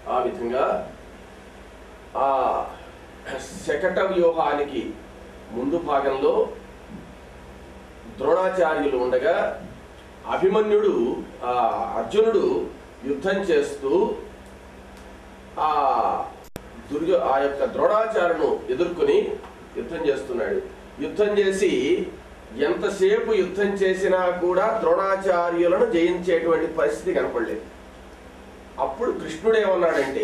ఆ విధంగా ఆ శకట వ్యూహానికి ముందు భాగంలో ద్రోణాచార్యులు ఉండగా అభిమన్యుడు ఆ అర్జునుడు యుద్ధం చేస్తూ ఆ దుర్గ ఆ యొక్క ద్రోణాచార్యను ఎదుర్కొని యుద్ధం చేస్తున్నాడు యుద్ధం చేసి ఎంతసేపు యుద్ధం చేసినా కూడా ద్రోణాచార్యులను జయించేటువంటి పరిస్థితి కనపడలేదు అప్పుడు కృష్ణుడు ఏమన్నాడంటే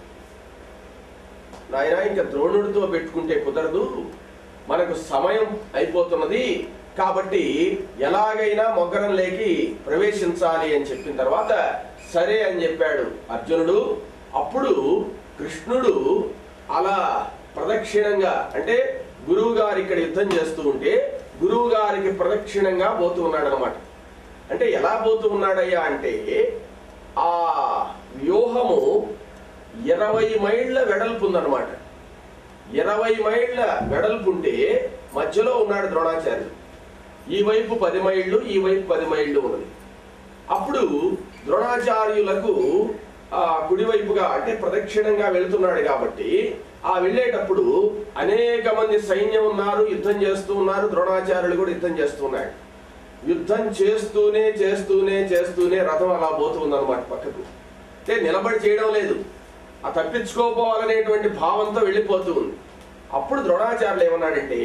నాయన ఇంకా ద్రోణుడితో పెట్టుకుంటే కుదరదు మనకు సమయం అయిపోతున్నది కాబట్టి ఎలాగైనా మొగ్గరంలోకి ప్రవేశించాలి అని చెప్పిన తర్వాత సరే అని చెప్పాడు అర్జునుడు అప్పుడు కృష్ణుడు అలా ప్రదక్షిణంగా అంటే గురువు గారు ఇక్కడ యుద్ధం చేస్తూ ఉంటే గురువు గారికి ప్రదక్షిణంగా పోతూ ఉన్నాడు అనమాట అంటే ఎలా పోతూ ఉన్నాడయ్యా అంటే ఆ వ్యూహము ఇరవై మైళ్ళ వెడల్పు ఉందన్నమాట ఇరవై మైళ్ళ వెడల్పు ఉంటే మధ్యలో ఉన్నాడు ద్రోణాచార్యుడు ఈ వైపు పది మైళ్ళు ఈ వైపు పది మైళ్ళు ఉన్నది అప్పుడు ద్రోణాచార్యులకు ఆ కుడివైపుగా అంటే ప్రదక్షిణంగా వెళ్తున్నాడు కాబట్టి ఆ వెళ్ళేటప్పుడు అనేక మంది సైన్యం ఉన్నారు యుద్ధం చేస్తూ ఉన్నారు ద్రోణాచార్యులు కూడా యుద్ధం చేస్తున్నాడు యుద్ధం చేస్తూనే చేస్తూనే చేస్తూనే రథం అలా పోతుంది అనమాట పక్కకు అంటే నిలబడి చేయడం లేదు ఆ తప్పించుకోపోవాలనేటువంటి భావంతో వెళ్ళిపోతూ ఉంది అప్పుడు ద్రోణాచార్యులు ఏమన్నాడంటే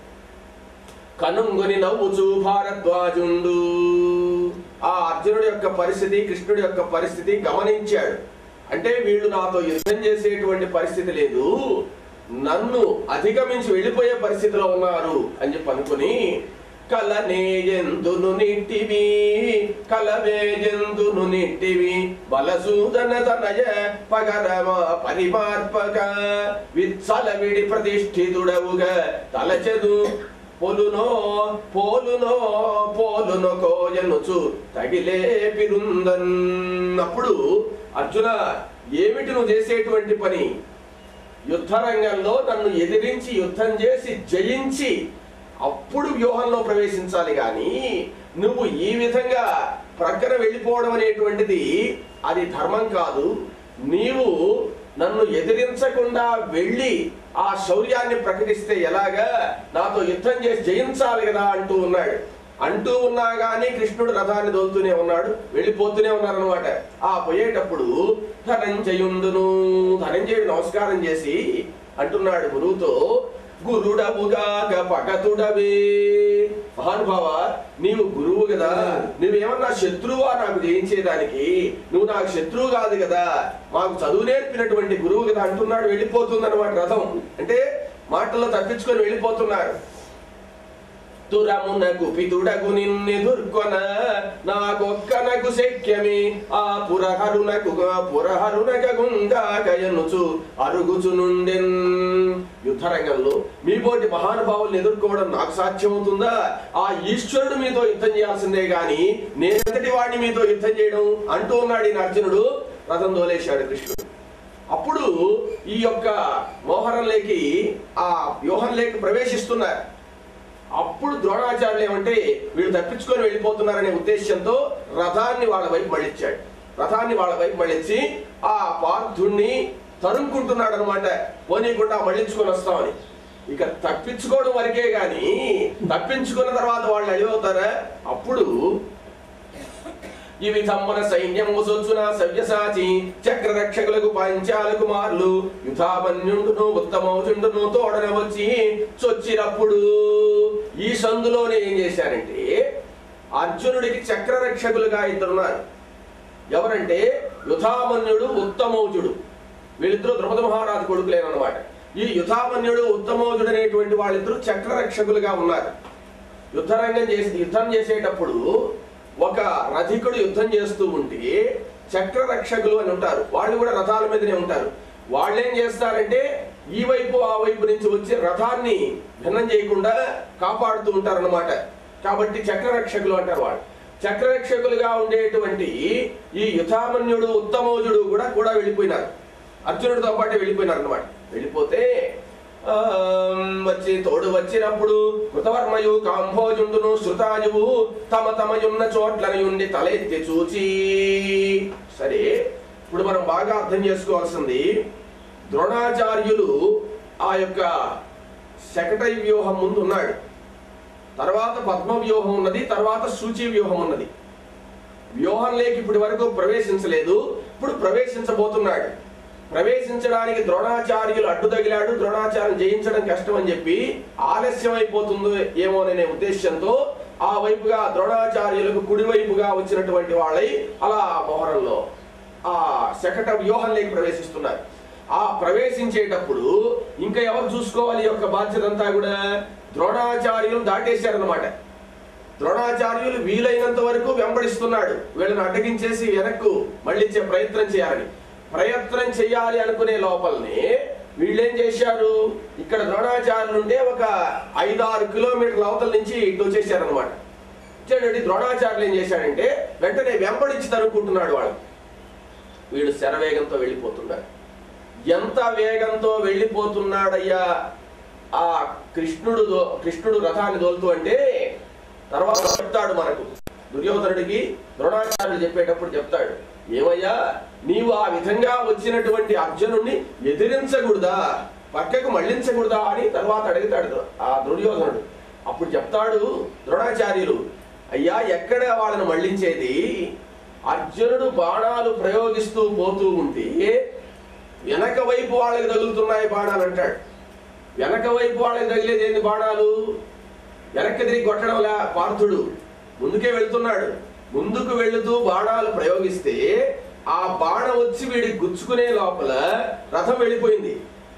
కనుంగొని నవ్వుచు భారద్వాజుండు ఆ అర్జునుడి యొక్క పరిస్థితి కృష్ణుడి యొక్క పరిస్థితి గమనించాడు అంటే వీళ్ళు నాతో యుద్ధం చేసేటువంటి పరిస్థితి లేదు నన్ను అధిగమించి వెళ్ళిపోయే పరిస్థితిలో ఉన్నారు అని చెప్పి అనుకుని కలనేయందును నిట్టివి కలవేయందును నిట్టివి బలసూదన తనయ పగరమ పరిమార్పక విత్సల విడి ప్రతిష్ఠితుడవుగా తలచెదు పొలునో పోలునో పోలునో కోయనుచు తగిలే పిరుందన్ అప్పుడు అర్జున ఏమిటి నువ్వు చేసేటువంటి పని యుద్ధ రంగంలో నన్ను ఎదిరించి యుద్ధం చేసి జయించి అప్పుడు వ్యూహంలో ప్రవేశించాలి కానీ నువ్వు ఈ విధంగా ప్రక్కన వెళ్ళిపోవడం అనేటువంటిది అది ధర్మం కాదు నీవు నన్ను ఎదిరించకుండా వెళ్ళి ఆ శౌర్యాన్ని ప్రకటిస్తే ఎలాగా నాతో యుద్ధం చేసి జయించాలి కదా అంటూ ఉన్నాడు అంటూ ఉన్నా గానీ కృష్ణుడు రథాన్ని దోలుతూనే ఉన్నాడు వెళ్ళిపోతూనే ఉన్నారు అనమాట ఆ పోయేటప్పుడు ధనంజయుండును ధనంజయుడు నమస్కారం చేసి అంటున్నాడు గురువుతో గురుడవుగాక పగతుడవే మహానుభావ నీవు గురువు కదా నువ్వేమన్నా శత్రువా నాకు జయించేదానికి నువ్వు నాకు శత్రువు కాదు కదా మాకు చదువు నేర్పినటువంటి గురువు కదా అంటున్నాడు వెళ్ళిపోతుంది అనమాట రథం అంటే మాటల్లో తప్పించుకొని వెళ్ళిపోతున్నారు తురమునకు పితుడగు నిన్నెదుర్కొన నాకొక్కనకు శక్యమి ఆ పురహరునకు పురహరునక గుంగాకయనుచు అరుగుచు నుండెన్ యుద్ధరంగంలో మీపోటి మహానుభావుల్ని ఎదుర్కోవడం నాకు సాధ్యమవుతుందా ఆ ఈశ్వరుడు మీతో యుద్ధం చేయాల్సిందే గాని నేనంతటి వాడిని మీతో యుద్ధం చేయడం అంటూ ఉన్నాడు ఈయన అర్జునుడు రథం దోలేశాడు కృష్ణుడు అప్పుడు ఈ యొక్క మోహరంలోకి ఆ వ్యూహంలోకి ప్రవేశిస్తున్నారు అప్పుడు ద్రోణాచార్యులు ఏమంటే వీళ్ళు తప్పించుకొని వెళ్ళిపోతున్నారనే ఉద్దేశంతో రథాన్ని వాళ్ళ వైపు మళ్ళించాడు రథాన్ని వాళ్ళ వైపు మళ్ళించి ఆ పార్థుణ్ణి తరుముకుంటున్నాడు అనమాట పోనీకుండా మళ్ళించుకొని వస్తామని ఇక తప్పించుకోవడం వరకే గాని తప్పించుకున్న తర్వాత వాళ్ళు అడిగవుతారా అప్పుడు ఈ విధమున సైన్యం సొచ్చున సవ్యసాచి చక్రరక్షకులకు పంచాల కుమారులు యుధామన్యుండును ఉత్తమౌజుండును తోడన వచ్చి చొచ్చినప్పుడు ఈ సందులోనే ఏం చేశారంటే అర్జునుడికి చక్రరక్షకులుగా ఇద్దరున్నారు ఎవరంటే యుధామన్యుడు ఉత్తమౌజుడు వీళ్ళిద్దరూ ద్రుపద మహారాజు కొడుకులేనమాట ఈ యుధామన్యుడు ఉత్తమౌజుడు అనేటువంటి వాళ్ళిద్దరూ చక్రరక్షకులుగా ఉన్నారు యుద్ధరంగం చేసి యుద్ధం చేసేటప్పుడు ఒక రథికుడు యుద్ధం చేస్తూ ఉంటే చక్ర రక్షకులు అని ఉంటారు వాళ్ళు కూడా రథాల మీదనే ఉంటారు వాళ్ళు ఏం చేస్తారంటే ఈ వైపు ఆ వైపు నుంచి వచ్చి రథాన్ని భిన్నం చేయకుండా కాపాడుతూ ఉంటారు అనమాట కాబట్టి చక్ర రక్షకులు అంటారు వాళ్ళు చక్రరక్షకులుగా ఉండేటువంటి ఈ యుధామన్యుడు ఉత్తమోజుడు కూడా కూడా వెళ్ళిపోయినారు అర్జునుడితో పాటు వెళ్ళిపోయినారు అనమాట వెళ్ళిపోతే ఆమ్, వచ్చి తోడు వచ్చినప్పుడు కృతవర్మయు కాంభోజుండును శృతాయువు తమ తమయున్న చోట్లనుండి తలెత్తి చూచి సరే ఇప్పుడు మనం బాగా అర్థం చేసుకోవాల్సింది ద్రోణాచార్యులు ఆ యొక్క శకటై వ్యూహం ముందు ఉన్నాడు తర్వాత పద్మ వ్యూహం ఉన్నది తర్వాత సూచి వ్యూహం ఉన్నది వ్యూహంలోకి ఇప్పటి వరకు ప్రవేశించలేదు ఇప్పుడు ప్రవేశించబోతున్నాడు ప్రవేశించడానికి ద్రోణాచార్యులు అడ్డు తగిలాడు ద్రోణాచార్యం జయించడం కష్టం అని చెప్పి ఆలస్యం అయిపోతుందో ఏమోననే ఉద్దేశంతో ఆ వైపుగా ద్రోణాచార్యులకు కుడివైపుగా వచ్చినటువంటి వాళ్ళై అలా మొహరంలో ఆ శకట వ్యూహంలోకి ప్రవేశిస్తున్నారు ఆ ప్రవేశించేటప్పుడు ఇంకా ఎవరు చూసుకోవాలి ఈ యొక్క బాధ్యత అంతా కూడా ద్రోణాచార్యులు దాటేశారనమాట ద్రోణాచార్యులు వీలైనంత వరకు వెంబడిస్తున్నాడు వీళ్ళని అడ్డగించేసి వెనక్కు మళ్ళించే ప్రయత్నం చేయాలని ప్రయత్నం చేయాలి అనుకునే లోపలనే వీళ్ళేం చేశారు ఇక్కడ ద్రోణాచార్యులు ఉంటే ఒక ఐదారు కిలోమీటర్ల అవతల నుంచి ఇటు వచ్చేసారనమాట వచ్చాడండి ద్రోణాచార్యులు ఏం చేశాడంటే వెంటనే వెంబడించి తరుక్కుంటున్నాడు వాడు వీడు శరవేగంతో వెళ్ళిపోతున్నాడు ఎంత వేగంతో వెళ్ళిపోతున్నాడయ్యా ఆ కృష్ణుడు దో- కృష్ణుడు రథాన్ని దోలుతూ అంటే తర్వాత చెప్తాడు మనకు దుర్యోధనుడికి ద్రోణాచార్యుడు చెప్పేటప్పుడు చెప్తాడు ఏమయ్యా నీవు ఆ విధంగా వచ్చినటువంటి అర్జునుడిని ఎదిరించకూడదా పక్కకు మళ్ళించకూడదా అని తర్వాత అడుగుతాడు ఆ దుర్యోధనుడు అప్పుడు చెప్తాడు ద్రోణాచార్యులు అయ్యా ఎక్కడ వాళ్ళని మళ్ళించేది అర్జునుడు బాణాలు ప్రయోగిస్తూ పోతూ ఉంటే వెనక వైపు వాళ్ళకి తగులుతున్నాయి బాణాలు అంటాడు వెనక వైపు వాళ్ళకి తగిలేది ఏంది బాణాలు వెనక్కి తిరిగి కొట్టడంలా పార్థుడు ముందుకే వెళ్తున్నాడు ముందుకు వెళుతూ బాణాలు ప్రయోగిస్తే ఆ బాణం వచ్చి వీడికి గుచ్చుకునే లోపల రథం వెళ్ళిపోయింది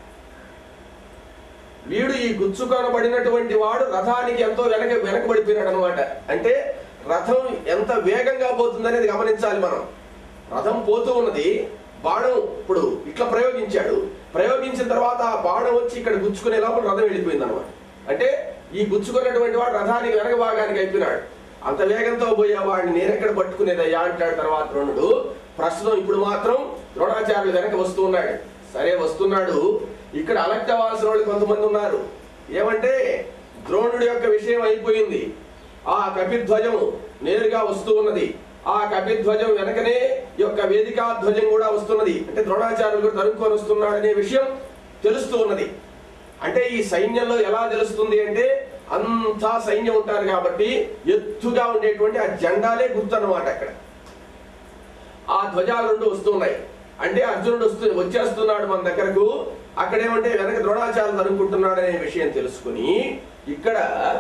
వీడు ఈ గుచ్చుకొనబడినటువంటి వాడు రథానికి ఎంతో వెనక వెనకబడిపోయినాడు అనమాట అంటే రథం ఎంత వేగంగా పోతుందనేది గమనించాలి మనం రథం పోతూ ఉన్నది బాణం ఇప్పుడు ఇట్లా ప్రయోగించాడు ప్రయోగించిన తర్వాత ఆ బాణం వచ్చి ఇక్కడ గుచ్చుకునే లోపల రథం వెళ్ళిపోయింది అనమాట అంటే ఈ గుచ్చుకున్నటువంటి వాడు రథానికి వెనక భాగానికి అయిపోయినాడు అంత వేగంతో పోయే వాడిని నేనెక్కడ పట్టుకునేదయ్యా అంటాడు తర్వాత ద్రోణుడు ప్రస్తుతం ఇప్పుడు మాత్రం ద్రోణాచార్యులు వెనక వస్తూ ఉన్నాడు సరే వస్తున్నాడు ఇక్కడ అలక్ట్ అవ్వాల్సిన వాళ్ళు కొంతమంది ఉన్నారు ఏమంటే ద్రోణుడి యొక్క విషయం అయిపోయింది ఆ కపిధ్వజం నేరుగా వస్తూ ఉన్నది ఆ కపిధ్వజం వెనకనే ఈ యొక్క వేదికా ధ్వజం కూడా వస్తున్నది అంటే ద్రోణాచార్యులు కూడా తరుక్కొని వస్తున్నాడనే విషయం తెలుస్తూ ఉన్నది అంటే ఈ సైన్యంలో ఎలా తెలుస్తుంది అంటే అంతా సైన్యం ఉంటారు కాబట్టి ఎత్తుగా ఉండేటువంటి ఆ జెండాలే గుర్తు అన్నమాట అక్కడ ఆ ధ్వజాలు రెండు వస్తున్నాయి అంటే అర్జునుడు వస్తూ వచ్చేస్తున్నాడు మన దగ్గరకు అక్కడేమంటే వెనక ద్రోణాచార్యులు అనుకుంటున్నాడు అనే విషయం తెలుసుకుని ఇక్కడ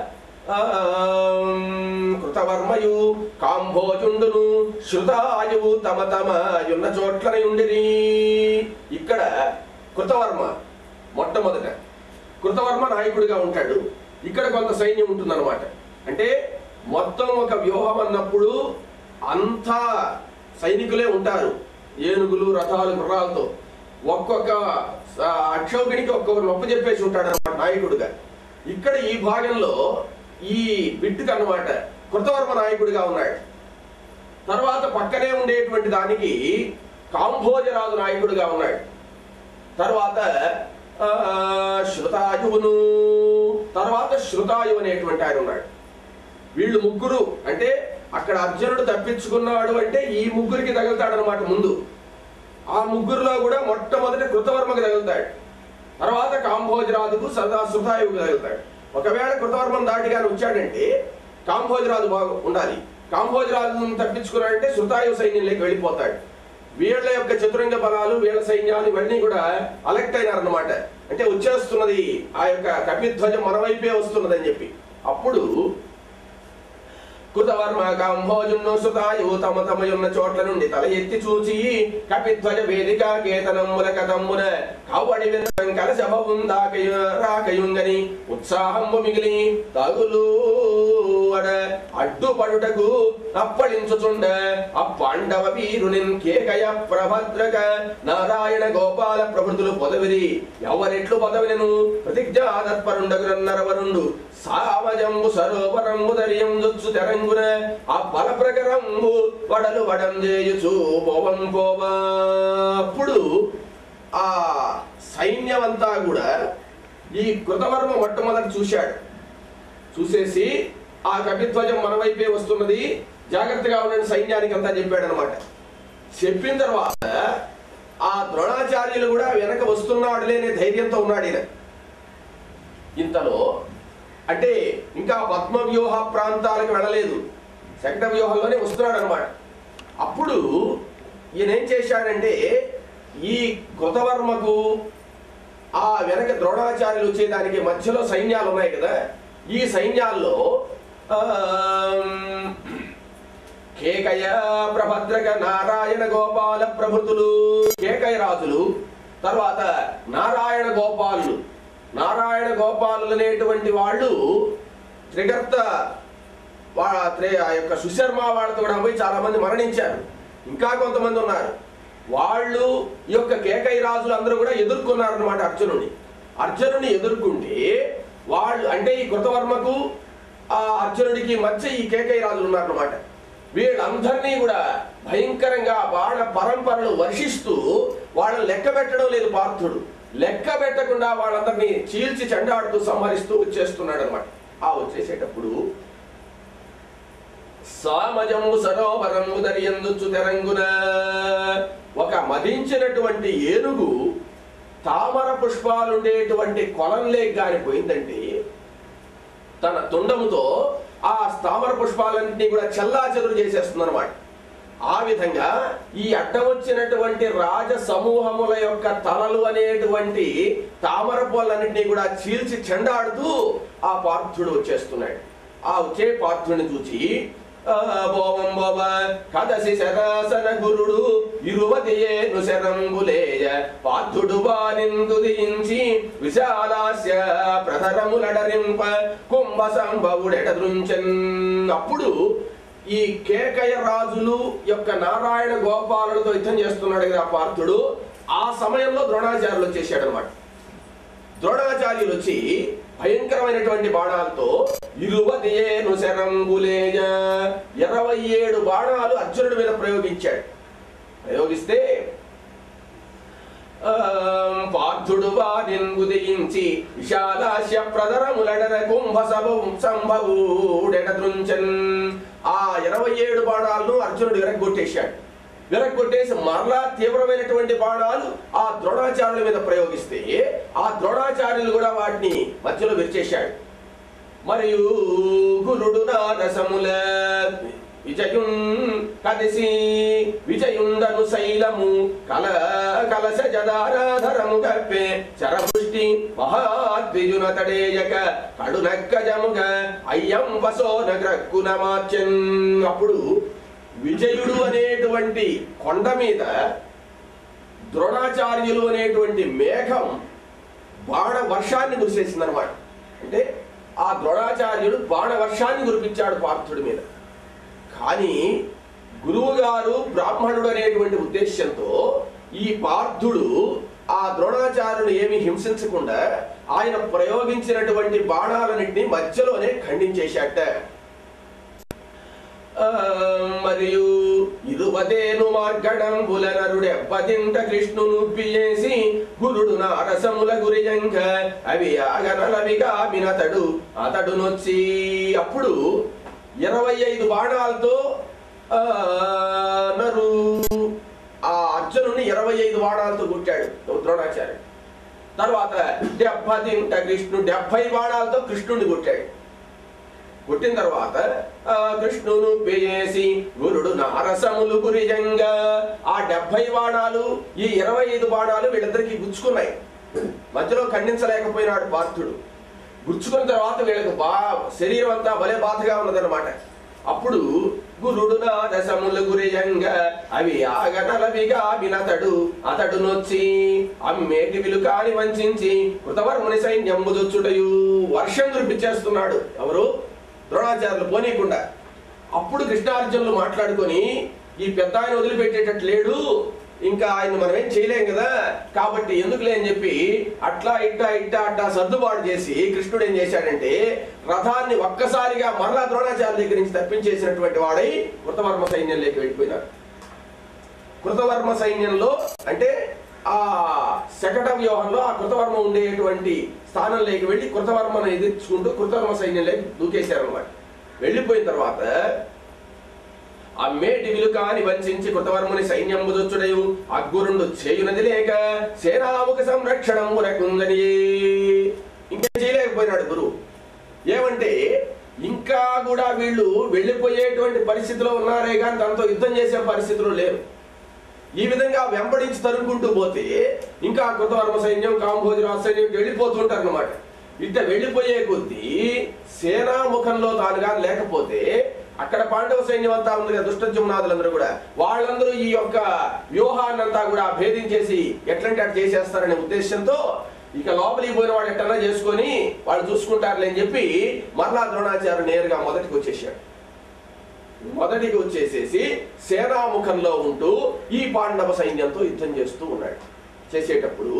ఆమ్, కృతవర్మయు కాంభోజుండును శృతాయువు తమ తమ యున్న చోట్లన ఉండిరి ఇక్కడ కృతవర్మ మొట్టమొదట కృతవర్మ నాయకుడిగా ఉంటాడు ఇక్కడ కొంత సైన్యం ఉంటుందన్నమాట అంటే మొత్తం ఒక వ్యూహం అన్నప్పుడు అంతా సైనికులే ఉంటారు ఏనుగులు రథాలు గుర్రాలతో ఒక్కొక్క ఆ, అక్షౌహిణికి ఒక్కొక్క నొప్ప చెప్పేసి ఉంటాడు అన్నమాట నాయకుడిగా ఇక్కడ ఈ భాగంలో ఈ బిడ్డుకు అన్నమాట కృతవర్మ నాయకుడిగా ఉన్నాడు తర్వాత పక్కనే ఉండేటువంటి దానికి కాంభోజరాజు నాయకుడిగా ఉన్నాడు తర్వాత ఆ, శృతాయువును తర్వాత శృతాయు అనేటువంటి ఆయన ఉన్నాడు వీళ్ళు ముగ్గురు అంటే అక్కడ అర్జునుడు తప్పించుకున్నాడు అంటే ఈ ముగ్గురికి తగులుతాడు అనమాట ముందు ఆ ముగ్గురులో కూడా మొట్టమొదటి కృతవర్మకు తగులుతాడు తర్వాత కాంభోజరాజుకు సదా శృతాయువుకు తగులుతాడు ఒకవేళ కృతవర్మం దాటిగానే వచ్చాడంటే కాంభోజరాజు బాగు ఉండాలి కాంభోజరాజును తప్పించుకున్నాడంటే శృతాయు సైన్యంలోకి వెళ్ళిపోతాడు వీళ్ళ యొక్క చతురంగ బలాలు వీళ్ళ సైన్యాలు ఇవన్నీ కూడా అలెక్ట్ అయినారన్నమాట అంటే వచ్చేస్తున్నది ఆ యొక్క కపిధ్వజం మన వైపే వస్తున్నది అని చెప్పి అప్పుడు కృతవర్మ కాంభోజును సుతాయు తమ తమయున్న చోట్ల నుండి తల ఎత్తి చూచి కపిధ్వజ వేదిక కేతనమ్ముల కథమ్మున కవ్వడి వినడం కలశభవం దాకయు రాకయుంగని ఉత్సాహంబు మిగిలి తగులు అడ అడ్డుపడుటకు అప్పడించుచుండ అప్పాండవ వీరునిన్ కేకయ ప్రభద్రక నారాయణ గోపాల ప్రభుతులు పొదవిరి ఎవరెట్లు పొదవినను ప్రతిజ్ఞాదత్పరుండగురన్నరవరుండు సామజంబు సరోవరంబు దరియం జొచ్చు తెరంగున ఆ బల ప్రకరంబు వడలు వడం చేయుచు పోవం పోవా అప్పుడు ఆ సైన్యమంతా కూడా ఈ కృతవర్మ మొట్టమొదటి చూశాడు చూసేసి ఆ కపిధ్వజం మన వైపే వస్తున్నది జాగ్రత్తగా ఉండండి సైన్యానికి అంతా చెప్పాడు అనమాట చెప్పిన తర్వాత ఆ ద్రోణాచార్యులు కూడా వెనక వస్తున్నాడు లేని ధైర్యంతో ఉన్నాడు ఈయన ఇంతలో అంటే ఇంకా పద్మ వ్యూహ ప్రాంతాలకు వెళ్ళలేదు శకట వ్యూహంలోనే వస్తున్నాడు అనమాట అప్పుడు ఈయన ఏం చేశాడంటే ఈ కృతవర్మకు ఆ వెనక ద్రోణాచార్యులు వచ్చేదానికి మధ్యలో సైన్యాలు ఉన్నాయి కదా ఈ సైన్యాల్లో ఆమ్, కేకయ ప్రభద్రక నారాయణ గోపాల ప్రభృతులు కేకయ రాజులు తర్వాత నారాయణ గోపాలులు నారాయణ గోపాలులు అనేటువంటి వాళ్ళు త్రిగర్త వా- త్రి- ఆ యొక్క సుశర్మ వాళ్ళతో కూడా పోయి చాలా మంది మరణించారు ఇంకా కొంతమంది ఉన్నారు వాళ్ళు ఈ యొక్క కేకై రాజులు అందరూ కూడా ఎదుర్కొన్నారు అనమాట అర్జునుడిని అర్జునుడిని ఎదుర్కొంటే వాళ్ళు అంటే ఈ కృతవర్మకు ఆ అర్జునుడికి మధ్య ఈ కేకై రాజులు ఉన్నారన్నమాట వీళ్ళందరినీ కూడా భయంకరంగా బాణ పరంపరలు వర్షిస్తూ వాళ్ళని లెక్క పెట్టడం లేదు పార్థుడు లెక్క పెట్టకుండా వాళ్ళందరినీ చీల్చి చెండాడుతూ సంహరిస్తూ వచ్చేస్తున్నాడు అనమాట ఆ వచ్చేసేటప్పుడు సామజము సరోవరము దరియందుచు తెరంగున ఒక మదించినటువంటి ఏనుగు తామర పుష్పాలుండేటువంటి కొలంలేకి గాని పోయిందంటే తన తుండముతో ఆ తామర పుష్పాలన్నింటినీ కూడా చెల్లా చెదురు చేసేస్తుంది అనమాట ఆ విధంగా ఈ అడ్డం వచ్చినటువంటి రాజ సమూహముల యొక్క తలలు అనేటువంటి తామర పూలన్నింటినీ కూడా చీల్చి చెండాడుతూ ఆ పార్థుడు వచ్చేస్తున్నాడు ఆ వచ్చే పార్థుడిని చూచి ఆ, బోవం బోవ కదసి శరాసన గురుడు ఇరువతియేను శరంబులేయ పార్థుడు వానిందుదించి విశాలాస్య ప్రధరములడరింప కుంభ సంభవుడెడదృంచన్ అప్పుడు ఈ కేకయ రాజులు యొక్క నారాయణ గోపాలులతో యుద్ధం చేస్తున్నాడు కదా ఆ పార్థుడు ఆ సమయంలో ద్రోణాచార్యులు వచ్చేసాడు అనమాట ద్రోణాచార్యులు వచ్చి భయంకరమైనటువంటి బాణాలతో ఇరువదియేను శరంబులేయ ఇరవై ఏడు బాణాలు అర్జునుడి మీద ప్రయోగించాడు ప్రయోగిస్తే ఆం, పార్థుడు వారిని ఉదయించి విశాలాస్య ప్రదరములడర కుంభ సంభవుడెడదృంచన్ ఆ ఇరవై ఏడు బాణాలను అర్జునుడు విరగొట్టేశాడు విరగొట్టేసి మరలా తీవ్రమైనటువంటి బాణాలు ఆ ద్రోణాచార్యుల మీద ప్రయోగిస్తే ఆ ద్రోణాచార్యులు కూడా వాటిని మధ్యలో విరిచేశాడు మరియు గురుడు నా రసముల విజయున్ కదిసి విజయుండను శైలము కల కలశ జదారాధరము కప్పే చరపుష్టి మహాద్విజున తడేయక కడునక్కజముగ అయ్యం వసో నగ్రక్కున మార్చన్ అప్పుడు విజయుడు అనేటువంటి కొండ మీద ద్రోణాచార్యులు అనేటువంటి మేఘం బాణ వర్షాన్ని కురిసేసింది అనమాట అంటే ఆ ద్రోణాచార్యుడు బాణ వర్షాన్ని కురిపించాడు పార్థుడి మీద కానీ గురువు గారు బ్రాహ్మణుడు అనేటువంటి ఉద్దేశ్యంతో ఈ పార్థుడు ఆ ద్రోణాచార్యుని ఏమి హింసించకుండా ఆయన ప్రయోగించినటువంటి బాణాలన్నింటినీ మధ్యలోనే ఖండించేశాట ఆ, మరియు ఇరువదేను మార్గడంబుల నరుడెబ్బదింట కృష్ణును పియేసి గురుడు నారసముల గురియంక అవి ఆగనలవిగా వినతడు అతడు నొచ్చి అప్పుడు ఇరవై ఐదు బాణాలతో ఆ, నరు ఆ అర్జునుని ఇరవై ఐదు బాణాలతో గుట్టాడు ద్రోణాచార్యుడు తర్వాత డెబ్బదింట కృష్ణుడు డెబ్బై బాణాలతో కృష్ణుడిని కొట్టాడు కొట్టిన తర్వాత ఆ కృష్ణును పేసి గురుడు నారసములు గురిజంగా ఆ డెబ్బై బాణాలు ఈ ఇరవై ఐదు బాణాలు వీళ్ళిద్దరికి గుచ్చుకున్నాయి మధ్యలో ఖండించలేకపోయినాడు పార్థుడు గుచ్చుకున్న తర్వాత వీళ్ళకి బా శరీరం అంతా భలే బాధగా ఉన్నదన్నమాట అప్పుడు గురుడు నారసములు గురిజంగా అవి ఆగనలవిగా వినతడు అతడు నొచ్చి అమ్మేటి విలుకాని వంచించి కృతవర్ముని సైన్యం ముదొచ్చుటయు వర్షం కురిపించేస్తున్నాడు ఎవరు ద్రోణాచార్యులు పోనీయకుండా అప్పుడు కృష్ణార్జునులు మాట్లాడుకొని ఈ పెద్ద ఆయన వదిలిపెట్టేటట్టు లేడు ఇంకా ఆయన మనం ఏం చేయలేం కదా కాబట్టి ఎందుకులే అని చెప్పి అట్లా ఇట్టా ఇట్టా అట్టా సర్దుబాటు చేసి కృష్ణుడు ఏం చేశాడంటే రథాన్ని ఒక్కసారిగా మరలా ద్రోణాచార్య దగ్గర నుంచి తప్పించేసినటువంటి వాడై కృతవర్మ సైన్యంలోకి వెళ్ళిపోయినాడు కృతవర్మ సైన్యంలో అంటే ఆ శకట వ్యూహంలో ఆ కృతవర్మ ఉండేటువంటి స్థానంలోకి వెళ్ళి కృతవర్మను ఎదుర్చుకుంటూ కృతవర్మ సైన్యంలోకి దూకేశారు అనమాట వెళ్ళిపోయిన తర్వాత అమ్మేటి విలుకాని వంచించి కృతవర్ముని సైన్యంబు దొచ్చుడయు అగ్గురుండు చేయునది లేక సేనాముఖ సంరక్షణమునకుందని ఇంకా చేయలేకపోయినాడు గురువు ఏమంటే ఇంకా కూడా వీళ్ళు వెళ్ళిపోయేటువంటి పరిస్థితిలో ఉన్నారే కానీ తనతో యుద్ధం చేసే పరిస్థితిలో లేరు ఈ విధంగా వెంబడించి తరుముకుంటూ పోతే ఇంకా కృతవర్మ సైన్యం కాంభోజరాజు సైన్యం వెళ్ళిపోతుంటారు అనమాట ఇట్ట వెళ్ళిపోయే కొద్దీ సేనాముఖంలో తాను కానీ లేకపోతే అక్కడ పాండవ సైన్యం అంతా ఉంది కదా దుష్టజమునాథులందరూ కూడా వాళ్ళందరూ ఈ యొక్క వ్యూహాన్నంతా కూడా భేదించేసి ఎట్లంటే అటు చేసేస్తారనే ఉద్దేశంతో ఇక లోపలికి పోయిన వాడు ఎట్టన్నా చేసుకొని వాళ్ళు చూసుకుంటారులే అని చెప్పి మరలా ద్రోణాచార్య నేరుగా మొదటికి వచ్చేసాడు మొదటికి వచ్చేసేసి సేనాముఖంలో ఉంటూ ఈ పాండవ సైన్యంతో యుద్ధం చేస్తూ ఉన్నాడు చేసేటప్పుడు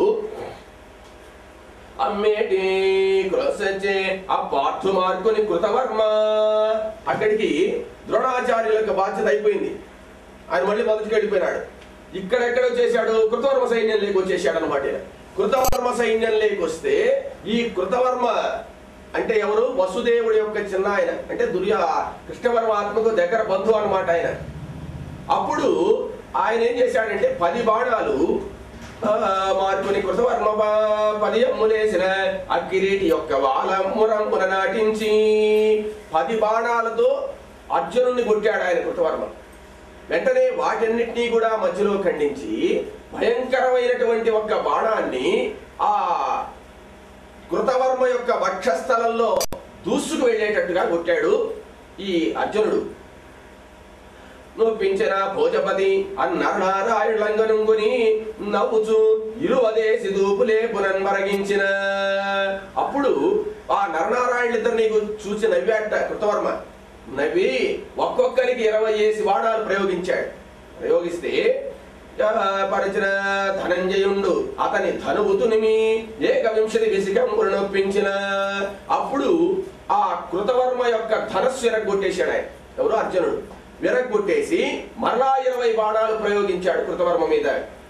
అమ్మేటి క్రోసచ్చే ఆ పార్థు మార్కుని కృతవర్మ అక్కడికి ద్రోణాచార్యులకు బాధ్యత అయిపోయింది ఆయన మళ్ళీ మొదటికి వెళ్ళిపోయినాడు ఇక్కడెక్కడ వచ్చేసాడు కృతవర్మ సైన్యం లేకి వచ్చేసాడు అనమాట కృతవర్మ సైన్యం లేకి వస్తే ఈ కృతవర్మ అంటే ఎవరు వసుదేవుడి యొక్క చిన్న ఆయన అంటే దుర్యా కృష్ణవర్మ ఆత్మకు దగ్గర బంధువు అనమాట ఆయన అప్పుడు ఆయన ఏం చేశాడంటే పది బాణాలు ఆ, మార్పుని కృతవర్మ ప- పది అమ్ములేసిన ఆ కిరీటి యొక్క వాలమ్మురమ్మున నాటించి పది బాణాలతో అర్జునుడిని కొట్టాడు ఆయన కృతవర్మ వెంటనే వాటన్నిటినీ కూడా మధ్యలో ఖండించి భయంకరమైనటువంటి ఒక బాణాన్ని ఆ కృతవర్మ యొక్క వక్షస్థలంలో దూసుకు వెళ్ళేటట్టుగా కొట్టాడు ఈ అర్జునుడు నొప్పించిన భోజపతి అన్నరారాయులంగనుంగుని నవ్వుచు ఇరువదేసి దూపులే పునన్మరగించిన అప్పుడు ఆ నరనారాయణులిద్దరు నీకు చూసి నవ్వాట కృతవర్మ నవ్వి ఒక్కొక్కరికి ఇరవై ఏసి బాణాలు ప్రయోగించాడు ప్రయోగిస్తే ఆ, పరిచిన ధనంజయుండు అతని ధనువుతునిమి ఏకవింశతి విసికంపులు నొప్పించిన అప్పుడు ఆ కృతవర్మ యొక్క ధనస్సు విరగొట్టేశాడు ఆయన ఎవరు అర్జునుడు విరగొట్టేసి మరలా ఇరవై బాణాలు ప్రయోగించాడు కృతవర్మ మీద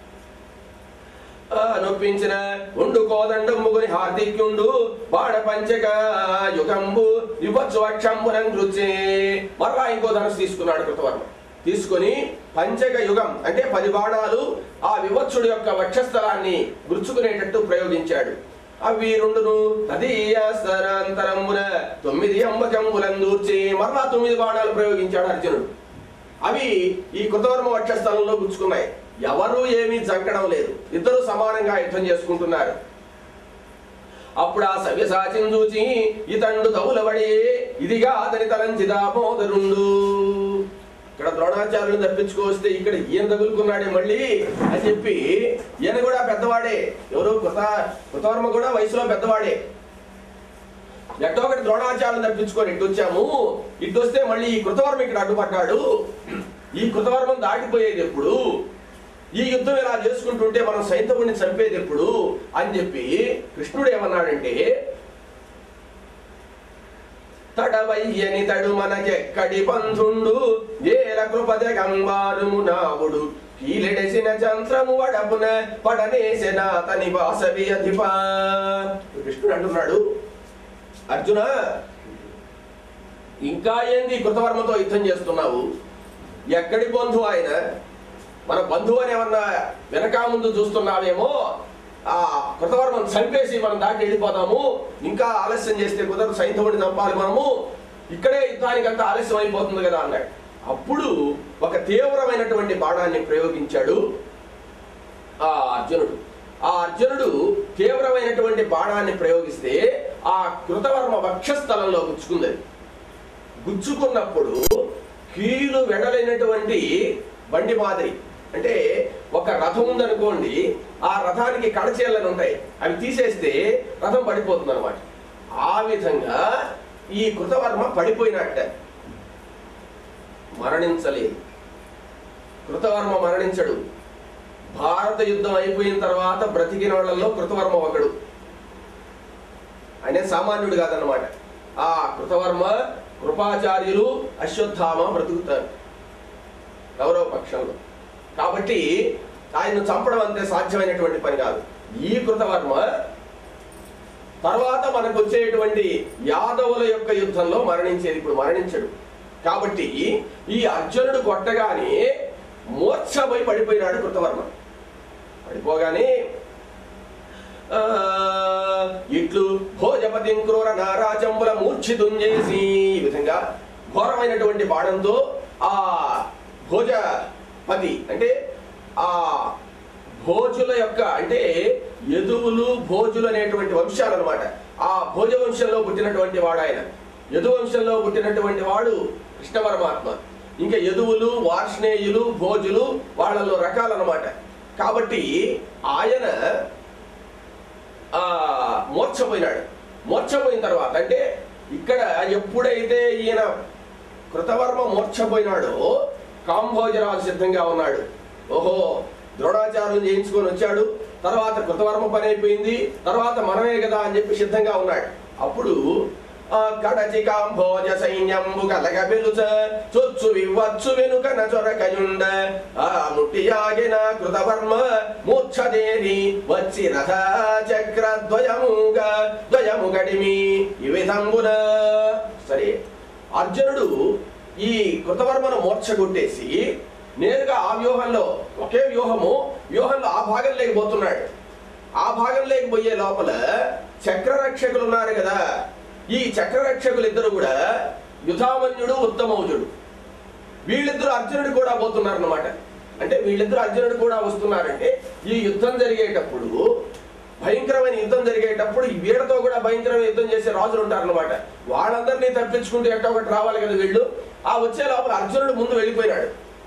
ఆ, నొప్పించిన ఉండు కోదండం ముగుని హార్దిక్యుండు బాణ పంచక యుగంబు ఇవ్వచ్చు అక్షంబునం కృచి మరలా ఇంకో ధనుసు తీసుకున్నాడు కృతవర్మ తీసుకొని పంచక యుగం అంటే పది బాణాలు ఆ వివత్సుడు యొక్క వక్షస్థలాన్ని గుర్చుకునేటట్టు ప్రయోగించాడు అవి రెండును తదీయాస్తరాంతరమున తొమ్మిది అంబకంబులను దూర్చి మరలా తొమ్మిది బాణాలు ప్రయోగించాడు అర్జునుడు అవి ఈ కృతవర్మ వక్షస్థలంలో గుచ్చుకున్నాయి ఎవరు ఏమీ జంకడం లేదు ఇద్దరు సమానంగా యుద్ధం చేసుకుంటున్నారు అప్పుడు ఆ సవ్యసాచిని చూచి ఇతండు తవులబడి ఇదిగా అతని తలంచి దామోదరుండు ఇక్కడ ద్రోణాచార్యులు తప్పించుకొస్తే ఇక్కడ ఈయన తగులుకున్నాడే మళ్ళీ అని చెప్పి ఈయన కూడా పెద్దవాడే ఎవరు కృత కృతవర్మ కూడా వయసులో పెద్దవాడే ఎట్టో ఒకటి ద్రోణాచార్యులు తప్పించుకొని ఇటు వచ్చాము ఇటు వస్తే మళ్ళీ ఈ కృతవర్మ ఇక్కడ అడ్డుపడ్డాడు ఈ కృతవర్మం దాటిపోయేది ఎప్పుడు ఈ యుద్ధం ఇలా చేసుకుంటుంటే మనం సైంధవుడిని చంపేది ఎప్పుడు అని చెప్పి కృష్ణుడు ఏమన్నాడంటే తడవయ్యని తడు మనకెక్కడి పంధుండు ఏల కృపద గంబారుము నావుడు కీలెడసిన చంత్రము వడపున పడనేసిన అతని వాసవి అధిపా కృష్ణుడు అంటున్నాడు అర్జున ఇంకా ఏంది కృతవర్మతో యుద్ధం చేస్తున్నావు ఎక్కడి బంధువు ఆయన మన బంధువు అని ఏమన్నా వెనక ముందు చూస్తున్నావేమో ఆ కృతవర్మం చంపేసి మనం దాటి వెళ్ళిపోదాము ఇంకా ఆలస్యం చేస్తే కుదరదు సైంధవుడిని చంపాలి మనము ఇక్కడే యుద్ధానికి అంతా ఆలస్యం అయిపోతుంది కదా అన్నాడు అప్పుడు ఒక తీవ్రమైనటువంటి బాణాన్ని ప్రయోగించాడు ఆ అర్జునుడు ఆ అర్జునుడు తీవ్రమైనటువంటి బాణాన్ని ప్రయోగిస్తే ఆ కృతవర్మ వక్షస్థలంలో గుచ్చుకుంది అది. గుచ్చుకున్నప్పుడు కీలు వెడలైనటువంటి బండి మాదిరి అంటే ఒక రథం ఉందనుకోండి ఆ రథానికి కడచేళ్ళని ఉంటాయి అవి తీసేస్తే రథం పడిపోతుంది అనమాట ఆ విధంగా ఈ కృతవర్మ పడిపోయినట్ట మరణించలేదు కృతవర్మ మరణించడు భారత యుద్ధం అయిపోయిన తర్వాత బ్రతికిన వాళ్ళల్లో కృతవర్మ ఒకడు ఆయన సామాన్యుడు కాదన్నమాట ఆ కృతవర్మ కృపాచార్యులు అశ్వత్థామ బ్రతుకుతారు గౌరవ పక్షంలో కాబట్టి ఆయన్ను చంపడం అంతే సాధ్యమైనటువంటి పని కాదు ఈ కృతవర్మ తర్వాత మనకు వచ్చేటువంటి యాదవుల యొక్క యుద్ధంలో మరణించేది ఇప్పుడు మరణించడు కాబట్టి ఈ అర్జునుడు కొట్టగానే మూర్ఛపోయి పడిపోయినాడు కృతవర్మ పడిపోగానే ఆ, ఇట్లు భోజపతి క్రూర నారాజంబుల మూర్ఛితం చేసి ఈ విధంగా ఘోరమైనటువంటి బాణంతో ఆ భోజపతి అంటే ఆ భోజుల యొక్క అంటే యదువులు భోజులు అనేటువంటి వంశాలు అనమాట ఆ భోజ వంశంలో పుట్టినటువంటి వాడు ఆయన యదు వంశంలో పుట్టినటువంటి వాడు కృష్ణ పరమాత్మ ఇంకా యదువులు వార్ష్ణేయులు భోజులు వాళ్ళలో రకాలన్నమాట కాబట్టి ఆయన ఆ మూర్ఛపోయినాడు మూర్ఛపోయిన తర్వాత అంటే ఇక్కడ ఎప్పుడైతే ఈయన కృతవర్మ మూర్ఛపోయినాడో కాంభోజరాజు సిద్ధంగా ఉన్నాడు ఓహో ద్రోణాచార్యులు చేయించుకొని వచ్చాడు తర్వాత కృతవర్మ పని అయిపోయింది తర్వాత మనమే కదా అని చెప్పి సిద్ధంగా ఉన్నాడు అప్పుడు ఆ కడచి కాంభోజ సైన్యంబు కలగ పిలుచ చొచ్చు వివ్వచ్చు వెనుక నచొరకయుండ ఆ ముట్టియాగిన కృతవర్మ మూర్ఛదేరి వచ్చి రథ చక్ర ద్వయముగ ద్వయము గడిమి ఈ విధంబున సరే అర్జునుడు ఈ కృతవర్మను మూర్ఛ కొట్టేసి నేరుగా ఆ వ్యూహంలో ఒకే వ్యూహము వ్యూహంలో ఆ భాగం లేకపోతున్నాడు ఆ భాగం లేకపోయే లోపల చక్రరక్షకులు ఉన్నారు కదా ఈ చక్రరక్షకులు ఇద్దరు కూడా యుధామన్యుడు ఉత్తమౌజుడు వీళ్ళిద్దరు అర్జునుడు కూడా పోతున్నారు అనమాట అంటే వీళ్ళిద్దరు అర్జునుడు కూడా వస్తున్నారంటే ఈ యుద్ధం జరిగేటప్పుడు భయంకరమైన యుద్ధం జరిగేటప్పుడు ఈ వీళ్ళతో కూడా భయంకరమైన యుద్ధం చేసే రాజులు ఉంటారన్నమాట వాళ్ళందరినీ తప్పించుకుంటూ ఎట్టో ఒకటి రావాలి కదా వీళ్ళు ఆ వచ్చే లోపల అర్జునుడు ముందు వెళ్ళిపోయినాడు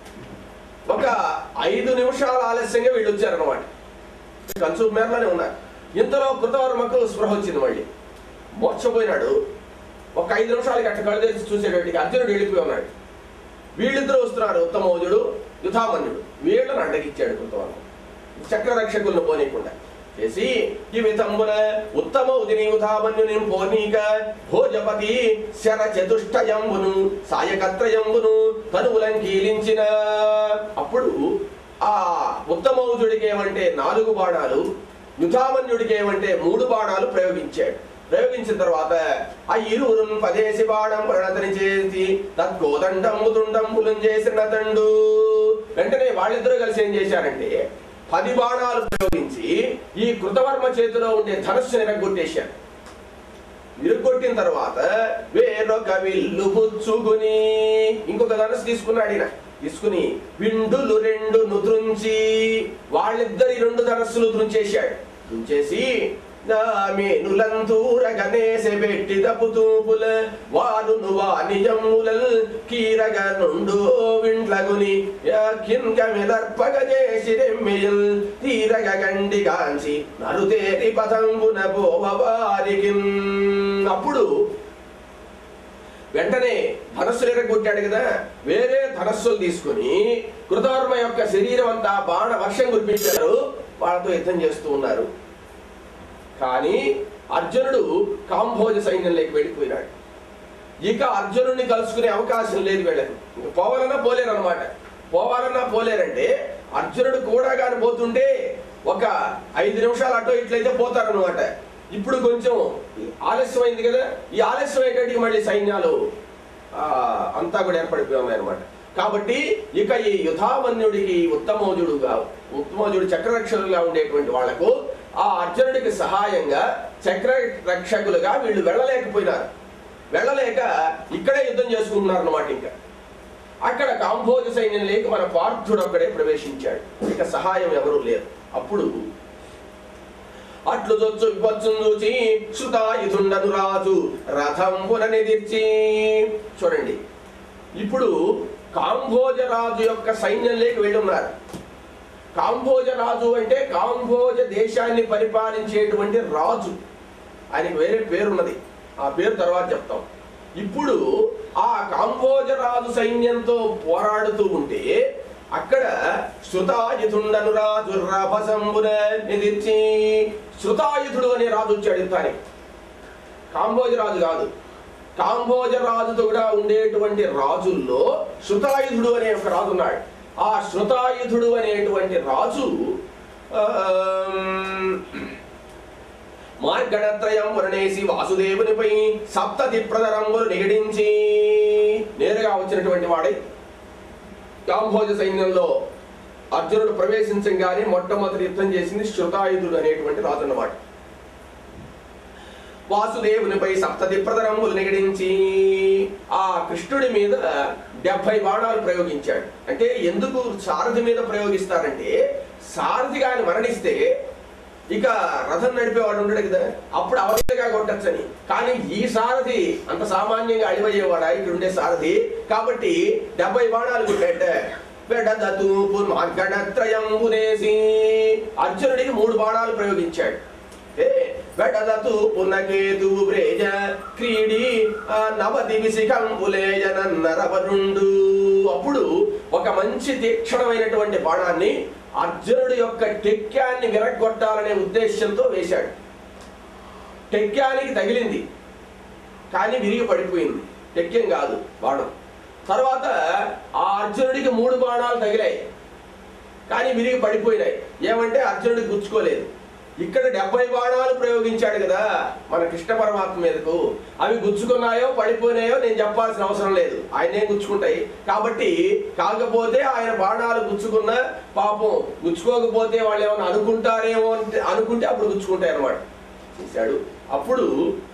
ఒక ఐదు నిమిషాల ఆలస్యంగా వీళ్ళు వచ్చారన్నమాట కంచు మేరలోనే ఉన్నారు ఇంతలో కృతవర్మకు స్పృహ వచ్చింది మళ్ళీ మోర్చపోయినాడు ఒక ఐదు నిమిషాలకి అట్ట కళ్ళు తెరిచి చూసేటట్టుగా అర్జునుడు వెళ్ళిపోయి ఉన్నాడు వీళ్ళిద్దరూ వస్తున్నారు ఉత్తమోజుడు యుధామన్యుడు వీళ్ళని అడ్డగిచ్చాడు కృతవర్మ చక్రరక్షకులను పోనీయకుండా చేసి ఈ విధమున ఉత్తమ ఉదిని యుధామన్యుని పోనీక భోజపతి శర చతుష్టయంబును సాయకత్రయంబును తనువులం కీలించిన అప్పుడు ఆ ఉత్తమౌజుడికి ఏమంటే నాలుగు బాణాలు యుధామన్యుడికి ఏమంటే మూడు బాణాలు ప్రయోగించాడు ప్రయోగించిన తర్వాత ఆ ఇరువురు పదేసి బాణం ప్రణతని చేసి తత్కోదండము తుండంబులం చేసిన తండు వెంటనే వాళ్ళిద్దరూ కలిసి ఏం చేశారంటే పది బాణాలు ప్రయోగించి ఈ కృతవర్మ చేతిలో ఉండే ధనస్సుని ఎరగొట్టేశారు విరుగొట్టిన తర్వాత వేరొక విల్లు పుచ్చుకుని ఇంకొక ధనుసు తీసుకున్నాడు ఈయన తీసుకుని విండులు రెండు నుద్రుంచి వాళ్ళిద్దరి రెండు ధనస్సులు దుంచేశాడు దుంచేసి నా మేనులంతూర గణేశ పెట్టి తప్పుతూపుల వారును వానిజమ్ములల్ కీరగ నుండు వింట్లగుని కింక మిదర్పగ చేసి రెమ్మియల్ తీరగ గండి గాంచి నరుతేరి పదంబున పోవారికి అప్పుడు వెంటనే ధనస్సులు ఎరగొట్టాడు కదా వేరే ధనస్సులు తీసుకుని కృతవర్మ యొక్క శరీరం అంతా బాణ వర్షం కురిపించారు వాళ్ళతో యుద్ధం చేస్తూ ఉన్నారు కానీ అర్జునుడు కాంభోజ సైన్యంలోకి వెళ్ళిపోయినాడు ఇక అర్జునుడిని కలుసుకునే అవకాశం లేదు వీళ్ళకి ఇంక పోవాలన్నా పోలేరు అనమాట పోవాలన్నా పోలేరంటే అర్జునుడు కూడా కానీ పోతుంటే ఒక ఐదు నిమిషాలు అటో ఇట్లయితే పోతారనమాట ఇప్పుడు కొంచెం ఆలస్యమైంది కదా ఈ ఆలస్యం అయ్యేటట్టుగా మళ్ళీ సైన్యాలు ఆ, అంతా కూడా ఏర్పడిపోయి ఉన్నాయి అనమాట కాబట్టి ఇక ఈ యుధామన్యుడికి ఉత్తమోజుడుగా ఉత్తమోజుడు చక్రరక్షకులుగా ఉండేటువంటి వాళ్లకు ఆ అర్జునుడికి సహాయంగా చక్ర రక్షకులుగా వీళ్ళు వెళ్ళలేకపోయినారు వెళ్ళలేక ఇక్కడే యుద్ధం చేసుకుంటున్నారు అన్నమాట ఇంకా అక్కడ కాంభోజ సైన్యం లేక మన పార్థుడు అక్కడే ప్రవేశించాడు ఇక సహాయం ఎవరూ లేరు అప్పుడు అట్లు చొచ్చు విపత్సును చూచి సుతాయుధుండను రాజు రథంబున నిదిర్చి చూడండి ఇప్పుడు కాంభోజ రాజు యొక్క సైన్యంలోకి వెళ్ళున్నారు కాంభోజ రాజు అంటే కాంభోజ దేశాన్ని పరిపాలించేటువంటి రాజు ఆయనకి వేరే పేరున్నది ఆ పేరు తర్వాత చెప్తాం ఇప్పుడు ఆ కాంభోజ రాజు సైన్యంతో పోరాడుతూ ఉంటే అక్కడ శృతాయుధుండను రాజు రభసంబున ఎదిర్చి శృతాయుధుడు అనే రాజు వచ్చాడు యుద్ధానికి కాంభోజ రాజు కాదు కాంభోజ రాజుతో కూడా ఉండేటువంటి రాజుల్లో శృతాయుధుడు అనే ఒక రాజు ఉన్నాడు ఆ శృతాయుధుడు అనేటువంటి రాజు ఆమ్, మార్గణత్రయం వర్ణేసి వాసుదేవునిపై సప్తతి ప్రదరంబులు నిగడించి నేరుగా వచ్చినటువంటి వాడై కాంభోజ సైన్యంలో అర్జునుడు ప్రవేశించగానే మొట్టమొదటి యుద్ధం చేసింది శృతాయుధుడు అనేటువంటి రాజు అన్నమాట వాసుదేవునిపై సప్తతి ప్రదరములు నిగడించి ఆ కృష్ణుడి మీద డెబ్బై బాణాలు ప్రయోగించాడు అంటే ఎందుకు సారథి మీద ప్రయోగిస్తారంటే సారథిగా ఆయన మరణిస్తే ఇక రథం నడిపేవాడు ఉండడు కదా అప్పుడు అవలీలగా కొట్టచ్చని కానీ ఈ సారథి అంత సామాన్యంగా అడివయ్యేవాడా ఇక్కడ ఉండే సారథి కాబట్టి డెబ్బై బాణాలు కొట్టాట వెడదతు పునర్గణత్రయంబునేసి అర్జునుడికి మూడు బాణాలు ప్రయోగించాడు ఏ వెడదతు పునకేతు బ్రేజ క్రీడి ఆ నవది విసికంబులేయనన్నరవరుండు అప్పుడు ఒక మంచి తీక్షణమైనటువంటి బాణాన్ని అర్జునుడి యొక్క టెక్యాన్ని విరగొట్టాలనే ఉద్దేశంతో వేశాడు టెక్యానికి తగిలింది కానీ విరిగి పడిపోయింది టెక్యం కాదు బాణం తర్వాత ఆ అర్జునుడికి మూడు బాణాలు తగిలాయి కానీ విరిగి పడిపోయినాయి ఏమంటే అర్జునుడికి గుచ్చుకోలేదు ఇక్కడ డెబ్బై బాణాలు ప్రయోగించాడు కదా మన కృష్ణ పరమాత్మ మీదకు అవి గుచ్చుకున్నాయో పడిపోయినాయో నేను చెప్పాల్సిన అవసరం లేదు ఆయనే గుచ్చుకుంటాయి కాబట్టి కాకపోతే ఆయన బాణాలు గుచ్చుకున్న పాపం గుచ్చుకోకపోతే వాళ్ళు ఏమైనా అనుకుంటారేమో అంటే అనుకుంటే అప్పుడు గుచ్చుకుంటాయి అన్నమాట చేశాడు అప్పుడు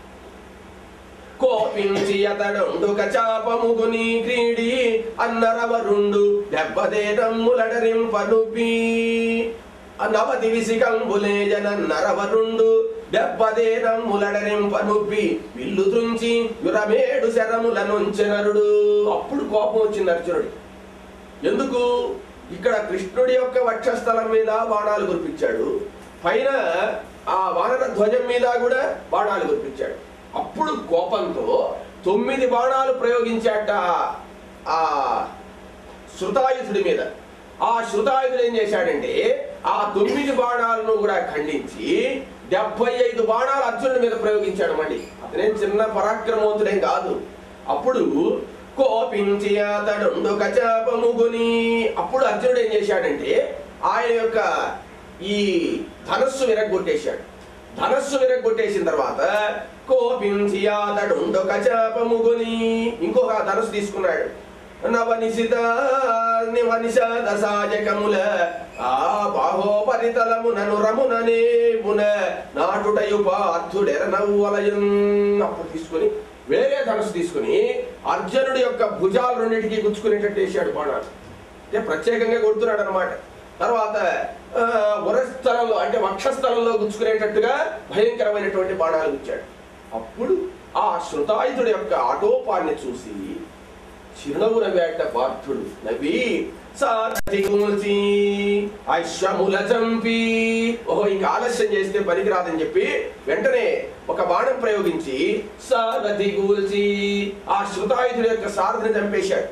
కోపించి అతడుండు కచాపముగుని క్రీడి అన్నరవరుండు దెబ్బదే నమ్ములడరింపనుపి నవది విసికంబులేజనన్నరవరుండు దెబ్బదే నమ్ములడరింపనుప్పి విల్లు తుంచి యురమేడు శరముల నుంచెనరుడు అప్పుడు కోపం వచ్చింది అర్జునుడి ఎందుకు ఇక్కడ కృష్ణుడి యొక్క వక్షస్థలం మీద బాణాలు కురిపించాడు పైన ఆ వానర ధ్వజం మీద కూడా బాణాలు కురిపించాడు అప్పుడు కోపంతో తొమ్మిది బాణాలు ప్రయోగించాట ఆ శృతాయుధుడి మీద ఆ శృతాయుధుడు ఏం చేశాడంటే ఆ తొమ్మిది బాణాలను కూడా ఖండించి డెబ్బై ఐదు బాణాలు అర్జునుడి మీద ప్రయోగించాడు మళ్ళీ అతనేం చిన్న పరాక్రమవంతుడేం కాదు అప్పుడు కోపించి అతడు కచాపముగుని అప్పుడు అర్జునుడు ఏం చేశాడంటే ఆయన యొక్క ఈ ధనస్సు విరగొట్టేశాడు ధనస్సు విరగొట్టేసిన తర్వాత కోపించి అతడు కచాపముగుని ఇంకొక ధనస్సు తీసుకున్నాడు నవనిశిత నివనిషద సాయకముల ఆ బాహోపరితలమునను రముననేమున నాటుటయు పార్థుడెరనవ్వలయం అప్పుడు తీసుకొని వేరే ధనుసు తీసుకుని అర్జునుడి యొక్క భుజాలు రెండింటికి గుచ్చుకునేటట్టు వేసాడు బాణాలు అంటే ప్రత్యేకంగా కొడుతున్నాడు అనమాట తర్వాత ఆ, ఉరస్థలంలో అంటే వక్షస్థలంలో గుచ్చుకునేటట్టుగా భయంకరమైనటువంటి బాణాలు గుచ్చాడు అప్పుడు ఆ శృతాయుధుడి యొక్క ఆటోపాన్ని చూసి చిరునవ్వున వేట పార్థుడు నవ్వి సారథి కూల్చి అశ్వముల చంపి ఓహో ఇంకా ఆలస్యం చేస్తే పనికిరాదని చెప్పి వెంటనే ఒక బాణం ప్రయోగించి సారథి కూల్చి ఆ శృతాయుధుడి యొక్క సారథిని చంపేశాడు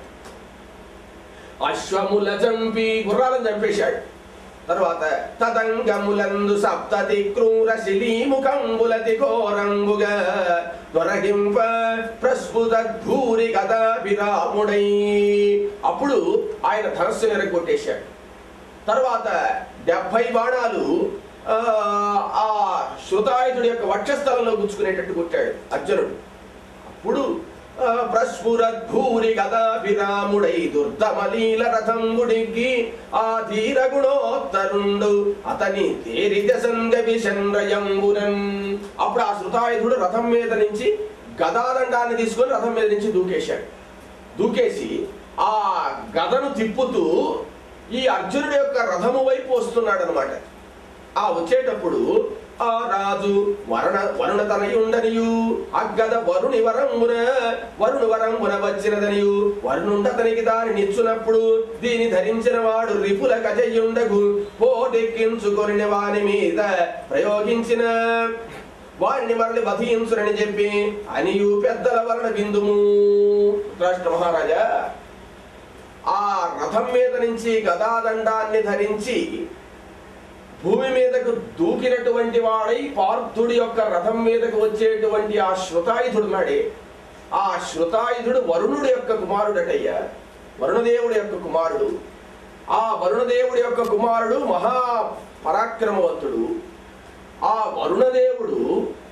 అశ్వముల చంపి గుర్రాలను చంపేశాడు తర్వాత తదంగములందు సప్తతి క్రూర శిలీముఖంబులతి ఘోరంబుగా దొరగింప ప్రస్ఫుత భూరి గదా విరాముడై అప్పుడు ఆయన ధనస్సు నెరగొట్టేశాడు తర్వాత డెబ్బై బాణాలు ఆ, ఆ శృతాయుధుడి యొక్క వక్షస్థలంలో గుచ్చుకునేటట్టు కొట్టాడు అర్జునుడు అప్పుడు ఆ, ప్రస్ఫురద్భూరి గదా విరాముడై దుర్దమలీల రథంగుడికి ఆ ధీర గుణోత్తరుండు అతని తేరిజ సంగవి చంద్రయంబురం అప్పుడు ఆ శృతాయుధుడు రథం మీద నుంచి గదాదండాన్ని తీసుకొని రథం మీద నుంచి దూకేశాడు దూకేసి ఆ గదను తిప్పుతూ ఈ అర్జునుడి యొక్క రథము వైపు వస్తున్నాడు అనమాట ఆ వచ్చేటప్పుడు ఆ రాజు వరుణ వరుణ తనయుండనియు అగ్గద వరుని వరంబున వరుణు వరంబున వచ్చినదనియు వరుణుండతనికి దాని నిచ్చునప్పుడు దీని ధరించిన వాడు రిపుల గజయుండగు పోటెక్కించుకొని వాని మీద ప్రయోగించిన వారిని మరలి వధించునని చెప్పి అనియు పెద్దల వలన బిందుము రాష్ట్ర మహారాజా ఆ రథం మీద నుంచి గదాదండాన్ని ధరించి భూమి మీదకు దూకినటువంటి వాడై పార్థుడి యొక్క రథం మీదకు వచ్చేటువంటి ఆ శృతాయుధుడు నాడే ఆ శృతాయుధుడు వరుణుడి యొక్క కుమారుడటయ్యా వరుణదేవుడి యొక్క కుమారుడు ఆ వరుణదేవుడి యొక్క కుమారుడు మహా పరాక్రమవంతుడు ఆ వరుణదేవుడు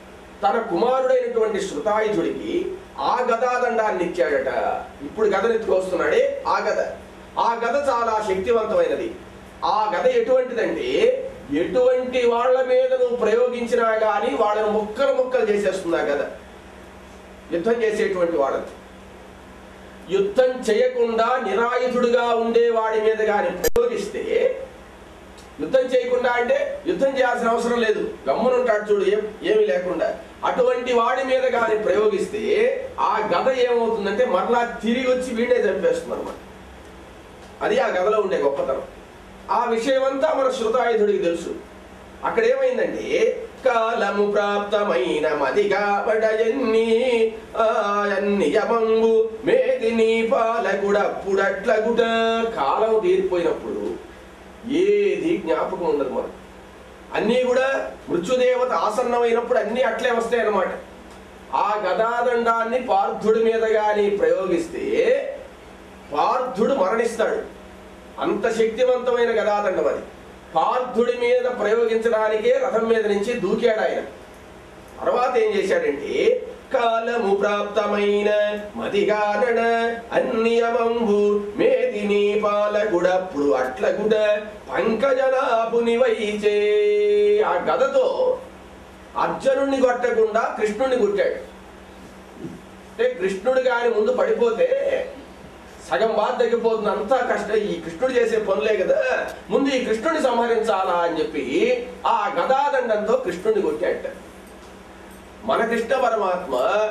తన కుమారుడైనటువంటి శృతాయుధుడికి ఆ గదాదండాన్ని ఇచ్చాడట ఇప్పుడు గదను ఎత్తుకొస్తున్నాడే ఆ గద ఆ గద చాలా శక్తివంతమైనది ఆ గద ఎటువంటిదంటే ఎటువంటి వాళ్ళ మీద నువ్వు ప్రయోగించినా గానీ వాళ్ళని ముక్కలు ముక్కలు చేసేస్తుంది ఆ గద యుద్ధం చేసేటువంటి వాళ్ళని యుద్ధం చేయకుండా నిరాయుధుడుగా ఉండే వాడి మీద కానీ ప్రయోగిస్తే యుద్ధం చేయకుండా అంటే యుద్ధం చేయాల్సిన అవసరం లేదు గమ్మునుంటాడు చూడు ఏం ఏమీ లేకుండా అటువంటి వాడి మీద కానీ ప్రయోగిస్తే ఆ గద ఏమవుతుందంటే మరలా తిరిగి వచ్చి వీడే చంపేస్తుంది అనమాట అది ఆ గదలో ఉండే గొప్పతనం ఆ విషయమంతా మన శృతాయుధుడికి తెలుసు అక్కడ ఏమైందంటే కాలము ప్రాప్తమైన మదిగా పడయన్ని ఆయన్ని యమంబు మేదిని పాలకుడప్పుడట్లగుట కాలం తీరిపోయినప్పుడు ఏది జ్ఞాపకం ఉండదు మనం అన్నీ కూడా మృత్యుదేవత ఆసన్నమైనప్పుడు అన్నీ అట్లే వస్తాయి అన్నమాట ఆ గదాదండాన్ని పార్థుడి మీద గాని ప్రయోగిస్తే పార్థుడు మరణిస్తాడు అంత శక్తివంతమైన గదాదండం అది పార్థుడి మీద ప్రయోగించడానికే రథం మీద నుంచి దూకాడు ఆయన తర్వాత ఏం చేశాడంటే కాలము ప్రాప్తమైన మదిగానడ అన్యమంబు మేదిని పాలగుడప్పుడు అట్లగుడ పంకజనాభుని వైచే ఆ గదతో అర్జునుడిని కొట్టకుండా కృష్ణుడిని కొట్టాడు అంటే కృష్ణుడు గాని ముందు పడిపోతే సగం బాధ తగ్గిపోతుంది అంతా కష్టం ఈ కృష్ణుడు చేసే పనులే కదా ముందు ఈ కృష్ణుడిని సంహరించాలా అని చెప్పి ఆ గదాదండంతో కృష్ణుడిని కొట్టాట మన కృష్ణ పరమాత్మ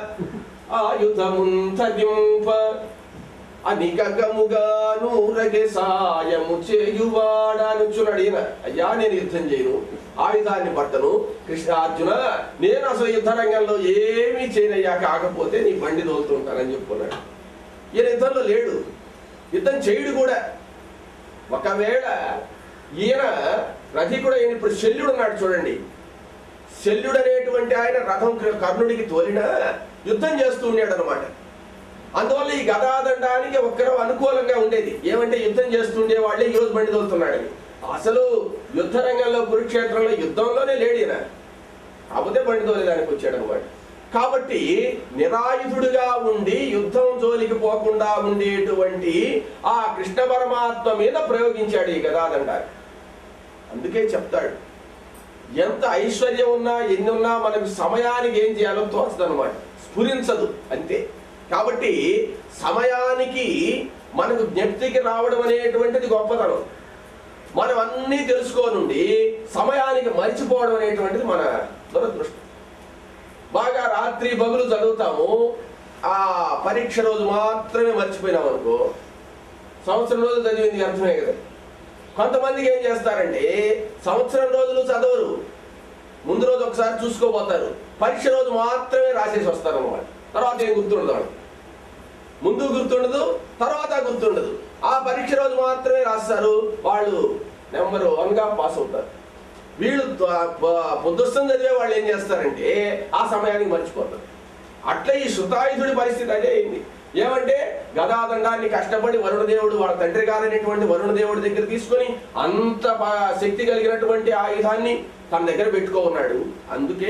ఆయుధముంతదింప అనిగముగా నూరగే సాయము చేయువాడనుచున్నాడు ఈయన అయ్యా నేను యుద్ధం చేయను ఆయుధాన్ని పట్టను కృష్ణ అర్జున నేను అసలు యుద్ధ రంగంలో ఏమీ చేయనయ్యా కాకపోతే నీ బండి తోలుతుంటానని చెప్పుకున్నాడు ఈయన యుద్ధంలో లేడు యుద్ధం చేయుడు కూడా ఒకవేళ ఈయన రథికుడు ఈయన ఇప్పుడు శల్యుడు ఉన్నాడు చూడండి శల్యుడు అనేటువంటి ఆయన రథం కర్- కర్ణుడికి తోలిన యుద్ధం చేస్తూ ఉన్నాడు అనమాట అందువల్ల ఈ గదాదండానికి ఒక్కరు అనుకూలంగా ఉండేది ఏమంటే యుద్ధం చేస్తుండే వాళ్ళే ఈ రోజు బండి తోలుతున్నాడని అసలు యుద్ధ రంగంలో కురుక్షేత్రంలో యుద్ధంలోనే లేడు ఈయన కాకపోతే బండి తోలేదానికి వచ్చాడు అనమాట కాబట్టి నిరాయుధుడుగా ఉండి యుద్ధం జోలికి పోకుండా ఉండేటువంటి ఆ కృష్ణ పరమాత్మ మీద ప్రయోగించాడు ఈ గదాదండాన్ని అందుకే చెప్తాడు ఎంత ఐశ్వర్యం ఉన్నా ఎన్ని ఉన్నా మనకు సమయానికి ఏం చేయాలో తోచదు అనమాట స్ఫురించదు అంతే కాబట్టి సమయానికి మనకు జ్ఞప్తికి రావడం అనేటువంటిది గొప్పతనం మనం అన్నీ తెలుసుకోనుండి సమయానికి మరిచిపోవడం అనేటువంటిది మన దురదృష్టం బాగా రాత్రి బగులు చదువుతాము ఆ పరీక్ష రోజు మాత్రమే మర్చిపోయినాం అనుకో సంవత్సరం రోజులు చదివింది అర్థమే కదా కొంతమందికి ఏం చేస్తారంటే సంవత్సరం రోజులు చదవరు ముందు రోజు ఒకసారి చూసుకోపోతారు పరీక్ష రోజు మాత్రమే రాసేసి వస్తారు అన్నమాట తర్వాత ఏం గుర్తుండదు వాళ్ళకి. ముందు గుర్తుండదు తర్వాత గుర్తుండదు ఆ పరీక్ష రోజు మాత్రమే రాస్తారు వాళ్ళు నెంబర్ వన్గా పాస్ అవుతారు వీళ్ళు త- ప- పొద్దుస్తం చదివే వాళ్ళు ఏం చేస్తారంటే ఆ సమయానికి మర్చిపోతారు అట్లా ఈ శృతాయుధుడి పరిస్థితి అదే అయింది ఏమంటే గదాదండాన్ని కష్టపడి వరుణదేవుడు వాళ్ళ తండ్రి గారైనటువంటి వరుణదేవుడి దగ్గర తీసుకొని అంత బా- శక్తి కలిగినటువంటి ఆయుధాన్ని తన దగ్గర పెట్టుకో ఉన్నాడు అందుకే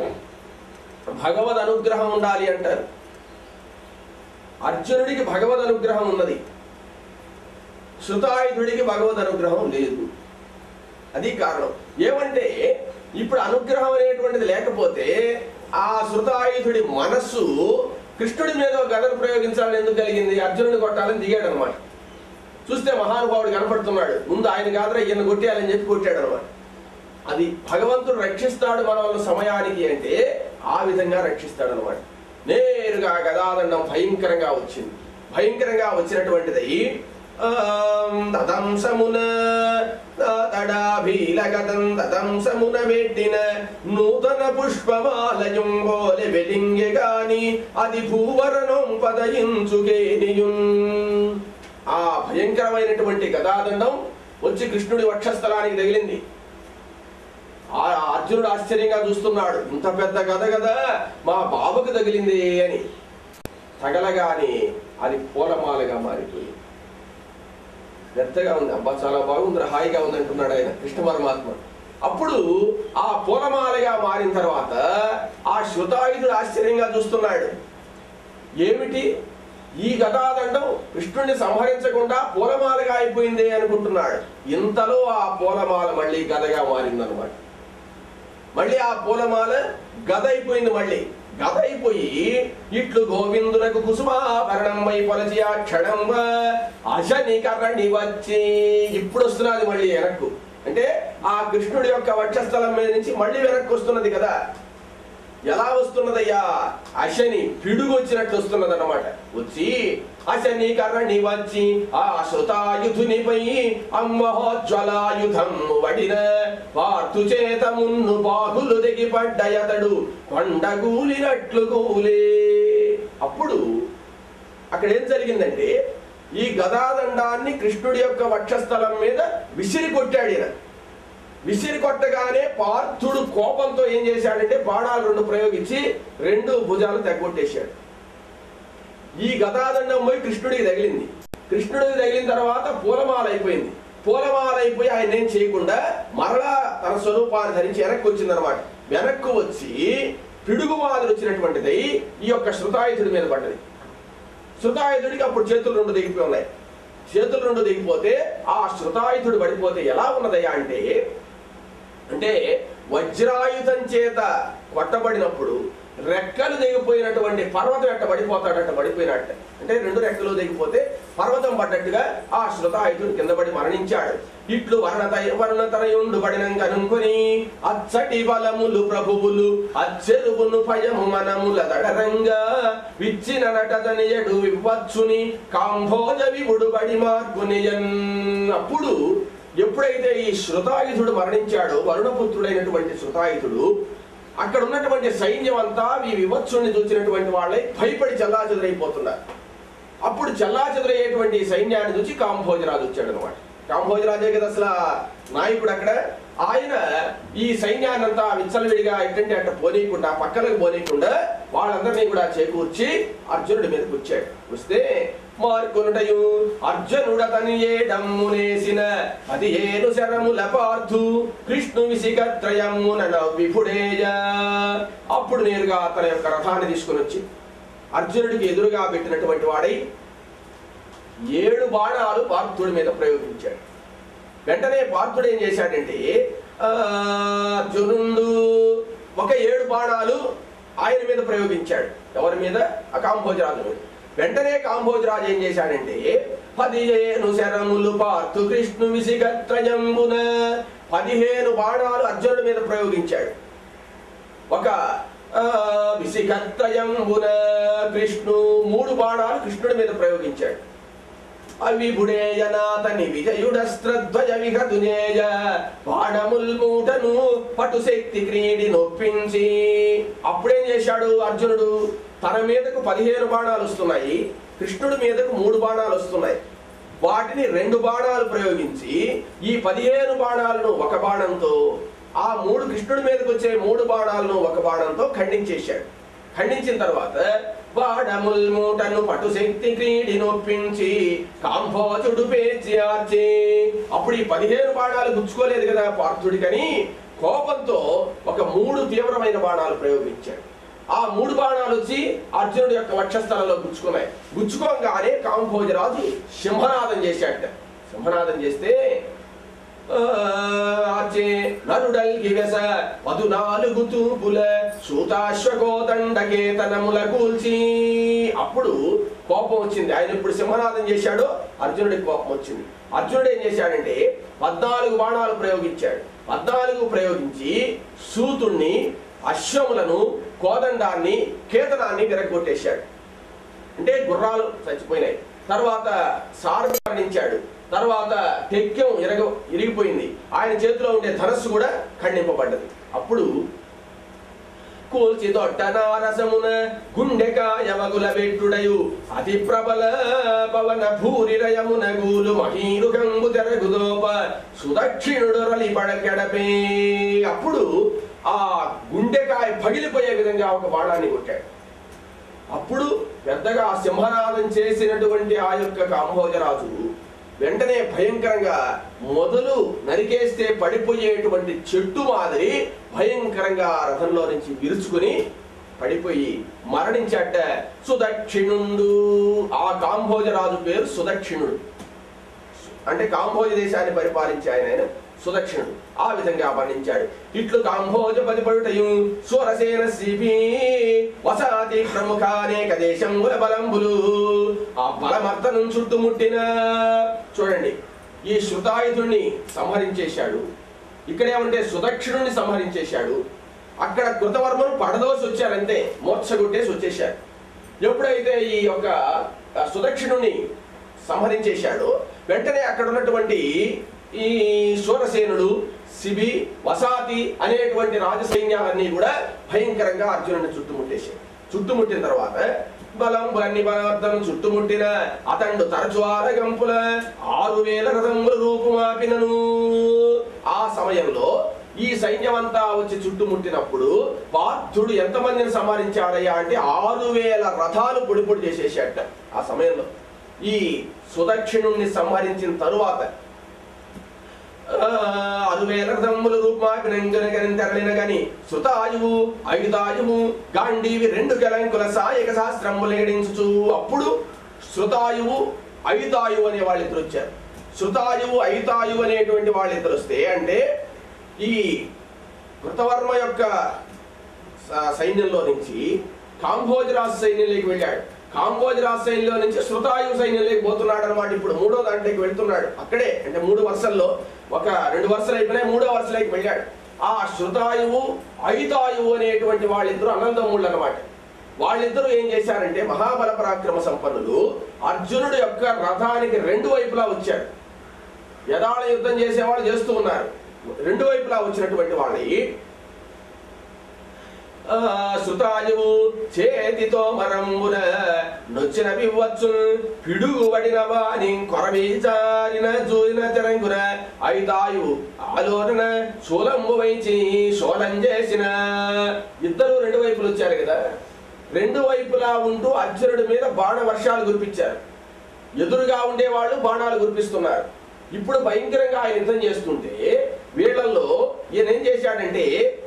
భగవద్ అనుగ్రహం ఉండాలి అంటారు అర్జునుడికి భగవద్ అనుగ్రహం ఉన్నది శృతాయుధుడికి భగవద్ అనుగ్రహం లేదు అది కారణం ఏమంటే ఇప్పుడు అనుగ్రహం అనేటువంటిది లేకపోతే ఆ శృతాయుధుడి మనస్సు కృష్ణుడి మీద ఒక గదను ప్రయోగించాలని ఎందుకు కలిగింది అర్జునుడిని కొట్టాలని దిగాడు అనమాట చూస్తే మహానుభావుడు కనపడుతున్నాడు ముందు ఆయన కాదరా ఈయన కొట్టేయాలని చెప్పి కొట్టాడు అనమాట అది భగవంతుడు రక్షిస్తాడు మనల్ని సమయానికి అంటే ఆ విధంగా రక్షిస్తాడు అనమాట నేరుగా గదాదండం భయంకరంగా వచ్చింది భయంకరంగా వచ్చినటువంటిది ఆం తదంసమున తడాభీలగతం తదంసమున పెట్టిన నూతన పుష్పమాలయం బోలె వెలింగె గాని అది భూవరణం పదయించుకేనియున్ ఆ భయంకరమైనటువంటి గదాదండం వచ్చి కృష్ణుడి వక్షస్థలానికి తగిలింది ఆ అర్జునుడు ఆశ్చర్యంగా చూస్తున్నాడు ఇంత పెద్ద గద కదా మా బాబుకు తగిలింది అని తగలగాని అది పూలమాలగా మారిపోయింది పెద్దగా ఉంది అబ్బా చాలా బాగుంది హాయిగా ఉంది అంటున్నాడు ఆయన కృష్ణ పరమాత్మ అప్పుడు ఆ పూలమాలగా మారిన తర్వాత ఆ శృతాయుధుడు ఆశ్చర్యంగా చూస్తున్నాడు ఏమిటి ఈ గదాదండం కృష్ణుడిని సంహరించకుండా పూలమాలగా అయిపోయిందే అనుకుంటున్నాడు ఇంతలో ఆ పూలమాల మళ్ళీ గదగా మారిందనమాట మళ్ళీ ఆ పూలమాల గద అయిపోయింది మళ్ళీ గద అయిపోయి ఇట్లు గోవిందునకు కుసుమాభరణమై పొలచి ఆ క్షణంబ అశని కరణి వచ్చి ఇప్పుడు వస్తున్నది మళ్ళీ వెనక్కు అంటే ఆ కృష్ణుడి యొక్క వక్షస్థలం మీద నుంచి మళ్ళీ వెనక్కి వస్తున్నది కదా ఎలా వస్తున్నదయ్యా అశని పిడుగు వచ్చినట్లు వస్తున్నది అనమాట వచ్చి అశని కరణి వచ్చి ఆ శృతాయుధునిపై అమ్మహోజ్వలాయుధం వడిన పార్తు చేత మున్ను బాహులు దిగి పడ్డయతడు కొండగూలినట్లు గూలే అప్పుడు అక్కడ ఏం జరిగిందంటే ఈ గదాదండాన్ని కృష్ణుడి యొక్క వక్షస్థలం మీద విసిరి కొట్టాడు ఈయన విసిరి కొట్టగానే పార్థుడు కోపంతో ఏం చేశాడంటే బాణాలు రెండు ప్రయోగించి రెండు భుజాలు తెగొట్టేశాడు ఈ గదాదండం పోయి కృష్ణుడికి తగిలింది కృష్ణుడికి తగిలిన తర్వాత పూలమాల అయిపోయింది పూలమాల అయిపోయి ఆయన ఏం చేయకుండా మరలా తన స్వరూపాన్ని ధరించి వెనక్కి వచ్చిందనమాట వెనక్కు వచ్చి పిడుగు మాదిరి వచ్చినటువంటిది ఈ యొక్క శృతాయుధుడి మీద పడ్డది శృతాయుధుడికి అప్పుడు చేతులు రెండు దిగిపోయి ఉన్నాయి చేతులు రెండు దిగిపోతే ఆ శృతాయుధుడు పడిపోతే ఎలా ఉన్నదయ్యా అంటే అంటే వజ్రాయుధం చేత కొట్టబడినప్పుడు రెక్కలు దిగిపోయినటువంటి పర్వతం ఎట్ట పడిపోతాడట పడిపోయినట్ట అంటే రెండు రెక్కలు దిగిపోతే పర్వతం పడ్డట్టుగా ఆ శృతాయుధుడు కింద పడి మరణించాడు ఇట్లు వర్ణత వర్ణతనయుండు పడినంగా అనుకుని అచ్చటి బలములు ప్రభువులు అచ్చెరువును భయము మనముల దడరంగా విచ్చిన నటదనియడు విపచ్చుని కాంభోజ వివుడు బడి మార్గునియన్ అప్పుడు ఎప్పుడైతే ఈ శృతాయుధుడు మరణించాడో వరుణపుత్రుడైనటువంటి శృతాయుధుడు అక్కడ ఉన్నటువంటి సైన్యం అంతా ఈ వివత్సుని చూసినటువంటి వాళ్ళై భయపడి చల్లాచెదురైపోతున్నారు అప్పుడు చల్లాచెదురయ్యేటువంటి ఈ సైన్యాన్ని చూసి కాంభోజరాజు వచ్చాడు అనమాట కాంభోజరాజే కదా అసలు ఆ నాయకుడు అక్కడ ఆయన ఈ సైన్యాన్ని అంతా విచ్చలవిడిగా ఎట్టంటే అట్ట పోనీయకుండా పక్కలకు పోనీయకుండా వాళ్ళందరినీ కూడా చేకూర్చి అర్జునుడి మీదకి వచ్చాడు వస్తే మార్కొనుటయు అర్జునుడతని ఏడమ్మునేసిన అది ఏను శరముల పార్థు కృష్ణు విసిగత్రయమ్మున విపుడేయ అప్పుడు నేరుగా తన యొక్క రథాన్ని తీసుకుని వచ్చి అర్జునుడికి ఎదురుగా పెట్టినటువంటి వాడై ఏడు బాణాలు పార్థుడి మీద ప్రయోగించాడు వెంటనే పార్థుడు ఏం చేశాడంటే ఆ, అర్జునుడు ఒక ఏడు బాణాలు ఆయన మీద ప్రయోగించాడు ఎవరి మీద ఆ కాంభోజరాజు మీద వెంటనే కాంభోజరాజు ఏం చేశాడంటే పదిహేను శరములు పార్థు కృష్ణు విసిగత్రయంబున పదిహేను బాణాలు అర్జునుడి మీద ప్రయోగించాడు ఒక ఆ, విసిగత్రయంబున కృష్ణు మూడు బాణాలు కృష్ణుడి మీద ప్రయోగించాడు అవిభుడేయనాతని విజయుడస్త్రధ్వజ విహతునేయ బాణముల్ మూటను పటు శక్తి క్రీడి నొప్పించి అప్పుడేం చేశాడు అర్జునుడు తన మీదకు పదిహేను బాణాలు వస్తున్నాయి కృష్ణుడి మీదకు మూడు బాణాలు వస్తున్నాయి వాటిని రెండు బాణాలు ప్రయోగించి ఈ పదిహేను బాణాలను ఒక బాణంతో ఆ మూడు కృష్ణుడి మీదకి వచ్చే మూడు బాణాలను ఒక బాణంతో ఖండించేశాడు ఖండించిన తర్వాత బాణముల్ మూటను పటు శక్తి క్రీడి నొప్పించి కాంభోజుడు పేర్చి ఆర్చి అప్పుడు ఈ పదిహేను బాణాలు గుచ్చుకోలేదు కదా పార్థుడికని కోపంతో ఒక మూడు తీవ్రమైన బాణాలు ప్రయోగించాడు ఆ మూడు బాణాలు వచ్చి అర్జునుడి యొక్క వక్షస్థలంలో గుచ్చుకున్నాయి గుచ్చుకోగానే కాంభోజరాజు సింహనాదం చేశాడట సింహనాదం చేస్తే ఆచే నరుడల్గి వెస పదునాలుగు తూపుల సూతాశ్వకోదండకేతనముల కూల్చి అప్పుడు కోపం వచ్చింది ఆయన ఇప్పుడు సింహనాదం చేశాడు అర్జునుడికి కోపం వచ్చింది అర్జునుడు ఏం చేశాడంటే పద్నాలుగు బాణాలు ప్రయోగించాడు పద్నాలుగు ప్రయోగించి సూతుణ్ణి అశ్వములను కోదండాన్ని కేతనాన్ని విరగొట్టేశాడు అంటే గుర్రాలు చచ్చిపోయినాయి తర్వాత సారథి మరణించాడు తర్వాత టెక్యం ఇరగ ఇరిగిపోయింది ఆయన చేతిలో ఉండే ధనస్సు కూడా ఖండింపబడ్డది అప్పుడు కూల్చి దొడ్డ నారసమున గుండెకాయ వగుల వెట్టుడయు అతి ప్రబల పవన భూరిరయమున గూలు మహీరుగంగు తెరగుదోప సుదక్షిణుడు రలి పడకెడపే అప్పుడు ఆ గుండెకాయ పగిలిపోయే విధంగా ఒక బాణాన్ని కొట్టాడు అప్పుడు పెద్దగా సింహనాదం చేసినటువంటి ఆ యొక్క కాంభోజరాజు వెంటనే భయంకరంగా మొదలు నరికేస్తే పడిపోయేటువంటి చెట్టు మాదిరి భయంకరంగా ఆ రథంలో నుంచి విరుచుకుని పడిపోయి మరణించాట సుదక్షిణుండు ఆ కాంభోజరాజు పేరు సుదక్షిణుడు అంటే కాంభోజ దేశాన్ని పరిపాలించే ఆయన ఆయన సుదక్షిణుడు ఆ విధంగా వర్ణించాడు ఇట్లు కాంభోజపతి పడుటయు స్వరసేన శిబి వసాతి ప్రముఖ అనేక దేశంబుల బలంబులు ఆ బలమర్దనం చుట్టుముట్టిన చూడండి ఈ శృతాయుధుణ్ణి సంహరించేశాడు ఇక్కడేమంటే సుదక్షిణుణ్ణి సంహరించేశాడు అక్కడ కృతవర్మను పడదోసి వచ్చారంతే మోర్చగొట్టేసి వచ్చేశారు ఎప్పుడైతే ఈ యొక్క ఆ, సుదక్షిణుని సంహరించేశాడు వెంటనే అక్కడ ఉన్నటువంటి ఈ సూరసేనుడు శిబి వసాతి అనేటువంటి రాజ సైన్యాలన్నీ కూడా భయంకరంగా అర్జునుడిని చుట్టుముట్టేశాయి చుట్టుముట్టిన తర్వాత బలం బన్ని బలార్థం చుట్టుముట్టిన అతండు తరచు ఆరగంపుల ఆరు వేల రథముల రూపుమాపినను ఆ సమయంలో ఈ సైన్యమంతా వచ్చి చుట్టుముట్టినప్పుడు పార్థుడు ఎంతమందిని సంహరించాడయ్యా అంటే ఆరు వేల రథాలు పొడి పొడి చేసేసాట ఆ సమయంలో ఈ సుదక్షిణుణ్ణి సంహరించిన తరువాత ఆ, అరువేల రథముల రూపాభినంగనగని తెరలిన గని శృతాయువు ఐదాయువు గాంధీవి రెండు గలంకుల సాయక శాస్త్రములు ఎడించుచు అప్పుడు శృతాయువు ఐదాయువు అనే వాళ్ళిద్దరు వచ్చారు శృతాయువు ఐతాయువు అనేటువంటి వాళ్ళిద్దరు వస్తే అంటే ఈ కృతవర్మ యొక్క స- సైన్యంలో నుంచి కాంభోజరాజు సైన్యంలోకి వెళ్ళాడు కాంభోజరాజు సైన్యంలో నుంచి శృతాయు సైన్యంలోకి పోతున్నాడు అనమాట ఇప్పుడు మూడో దాంట్లోకి వెళ్తున్నాడు అక్కడే అంటే మూడు వరుసల్లో ఒక రెండు వరుసలు అయిపోయినాయి మూడో వరుసలోకి వెళ్ళాడు ఆ శృతాయువు ఐతాయువు అనేటువంటి వాళ్ళిద్దరు అనంతముళ్ళు అనమాట వాళ్ళిద్దరూ ఏం చేశారంటే మహాబల పరాక్రమ సంపన్నులు అర్జునుడు యొక్క రథానికి రెండు వైపులా వచ్చారు యథాళ యుద్ధం చేసేవాళ్ళు చేస్తూ ఉన్నారు రెండు వైపులా వచ్చినటువంటి వాళ్ళని ఆ, సుతాయువు చేతితో మరంబున నొచ్చిన వివ్వచ్చు పిడుగుబడిన వాని కొరవి జారిన జూరిన తెరంగున ఐదాయువు ఆలోచన శూలంబు వైచి శూలం చేసిన ఇద్దరు రెండు వైపులు వచ్చారు కదా రెండు వైపులా ఉంటూ అర్జునుడి మీద బాణ వర్షాలు కురిపించారు ఎదురుగా ఉండేవాళ్ళు బాణాలు కురిపిస్తున్నారు ఇప్పుడు భయంకరంగా ఆయన యుద్ధం చేస్తుంటే వీళ్ళల్లో ఈయన ఏం చేశాడంటే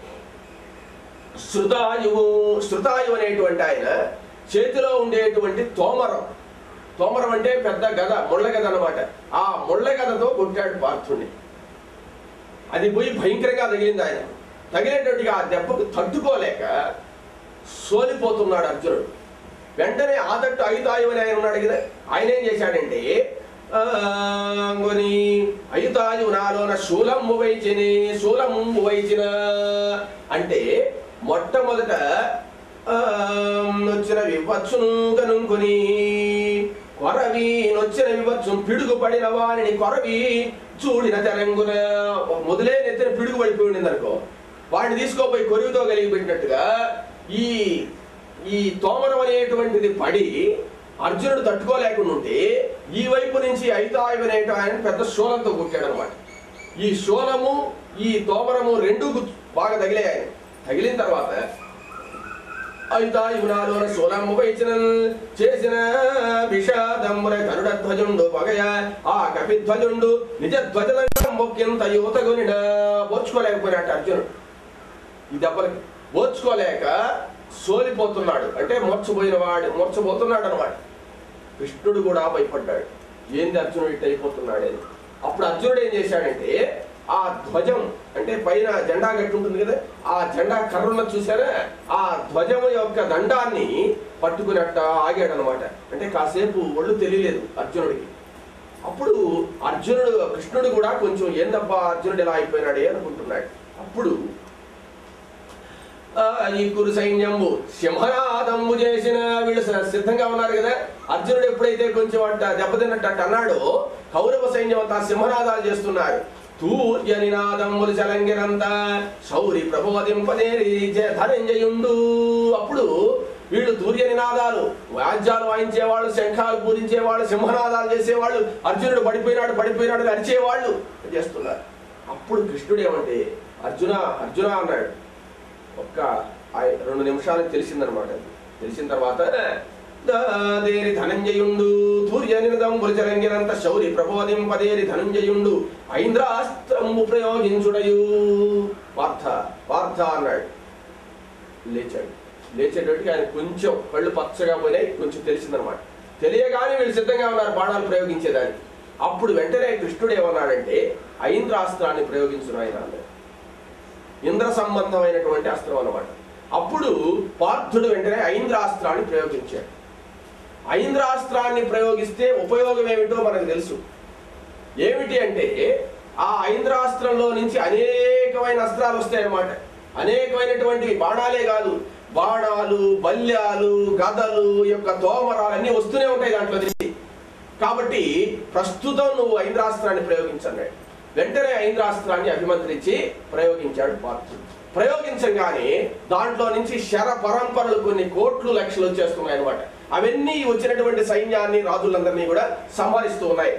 శృతాయువు శృతాయువు అనేటువంటి ఆయన చేతిలో ఉండేటువంటి తోమరం తోమరం అంటే పెద్ద గద ముళ్ళ గద అనమాట ఆ ముళ్ళ గదతో కొట్టాడు పార్థుణ్ణి అది పోయి భయంకరంగా తగిలింది ఆయన తగిలేటట్టుగా ఆ దెబ్బకు తట్టుకోలేక సోలిపోతున్నాడు అర్జునుడు వెంటనే ఆదట్టు ఐతాయు అని ఆయన ఉన్నాడు కదా ఆయన ఏం చేశాడంటే ఆ, కొని ఐతాయు నాలోన శూలమ్ము వైచిని శూలమ్ము వైచిన అంటే మొట్టమొదట ఆ, నొచ్చిన వివచ్చును కనుకొని కొరవి నొచ్చిన వివచ్చును పిడుగు పడిన వారిని కొరవి చూడిన తెలంగున మొదలే నెత్తిన పిడుగు పడిపోయి ఉండింది అనుకో వాడిని తీసుకోపోయి కొరువుతో కలిగి పెట్టినట్టుగా ఈ ఈ తోమరం అనేటువంటిది పడి అర్జునుడు తట్టుకోలేకుండా ఉంటే ఈ వైపు నుంచి ఐతాయువు అనేట ఆయన పెద్ద శూలంతో కొట్టాడు అనమాట ఈ శూలము ఈ తోమరము రెండు గు- బాగా తగిలే ఆయన తగిలిన తర్వాత ఐతాయునాలోన శూలము వైచిన చేసిన విషాదమున గరుడ ధ్వజుండు పగయ ఆ కపిధ్వజుండు నిజ ధ్వజలంగా మొక్కింత యువతగునిడ పోర్చుకోలేకపోయినట్టు అర్జునుడు ఈ దెబ్బలకి ఓర్చుకోలేక సోలిపోతున్నాడు అంటే మూర్చబోయిన వాడు మూర్చబోతున్నాడు అనమాట కృష్ణుడు కూడా భయపడ్డాడు ఏంది అర్జునుడు ఇట్ట అయిపోతున్నాడు అని అప్పుడు అర్జునుడు ఏం చేశాడంటే ఆ ధ్వజం అంటే పైన జెండా గట్టి ఉంటుంది కదా ఆ జెండా కర్రున్న చూసారా ఆ ధ్వజం యొక్క దండాన్ని పట్టుకున్నట్ట ఆగాడు అనమాట అంటే కాసేపు ఒళ్ళు తెలియలేదు అర్జునుడికి అప్పుడు అర్జునుడు కృష్ణుడు కూడా కొంచెం ఏందబ్బా అర్జునుడు ఇలా అయిపోయినాడే అనుకుంటున్నాడు అప్పుడు ఆ, ఈ కురు సైన్యము సింహనాదంబు చేసిన వీళ్ళు స- సిద్ధంగా ఉన్నారు కదా అర్జునుడు ఎప్పుడైతే కొంచెం అంట దెబ్బతిన్నట్టు అట్ట అన్నాడో కౌరవ సైన్యం అంతా సింహనాదాలు చేస్తున్నారు తూర్య నినాదములు చలంగినంత శౌరి ప్రబోధింపదేరి జ- ధనంజయుండు అప్పుడు వీళ్ళు తూర్య నినాదాలు వాద్యాలు వాయించేవాళ్ళు శంఖాలు పూరించేవాళ్ళు సింహనాదాలు చేసేవాళ్ళు అర్జునుడు పడిపోయినాడు పడిపోయినాడు అని అరిచేవాళ్ళు చేస్తున్నారు అప్పుడు కృష్ణుడు ఏమంటే అర్జున అర్జున అన్నాడు ఒక్క ఐ- రెండు నిమిషాలకు తెలిసిందనమాట అది. తెలిసిన తర్వాత దాదేరి ధనంజయుండు తూర్యనిదంబులు జరంగినంత శౌరి ప్రబోధింపదేరి ధనంజయుండు ఐంద్రాస్త్రము ప్రయోగించుడయు పార్థ పార్థ అన్నాడు లేచాడు లేచేటప్పటికి ఆయన కొంచెం కళ్ళు పచ్చగా పోయినాయి కొంచెం తెలిసిందనమాట తెలియగానే వీళ్ళు సిద్ధంగా ఉన్నారు బాణాలు ప్రయోగించేదానికి అప్పుడు వెంటనే కృష్ణుడు ఏమన్నాడంటే ఐంద్రాస్త్రాన్ని ప్రయోగించిన ఆయన అన్నాడు ఇంద్ర సంబంధమైనటువంటి అస్త్రం అన్నమాట అప్పుడు పార్థుడు వెంటనే ఐంద్రాస్త్రాన్ని ప్రయోగించాడు ఐంద్రాస్త్రాన్ని ప్రయోగిస్తే ఉపయోగం ఏమిటో మనకు తెలుసు ఏమిటి అంటే ఆ ఐంద్రాస్త్రంలో నుంచి అనేకమైన అస్త్రాలు వస్తాయి అన్నమాట అనేకమైనటువంటి బాణాలే కాదు బాణాలు బల్యాలు గదలు యొక్క తోమరాలు అన్నీ వస్తూనే ఉంటాయి దాంట్లో నుంచి కాబట్టి ప్రస్తుతం నువ్వు ఐంద్రాస్త్రాన్ని ప్రయోగించన్నాడు వెంటనే ఐంద్రాస్త్రాన్ని అభిమంత్రించి ప్రయోగించాడు పార్థుడు ప్రయోగించగానే దాంట్లో నుంచి శర పరంపరలు కొన్ని కోట్లు లక్షలు వచ్చేస్తున్నాయి అనమాట అవన్నీ వచ్చినటువంటి సైన్యాన్ని రాజులందరినీ కూడా సంహరిస్తూ ఉన్నాయి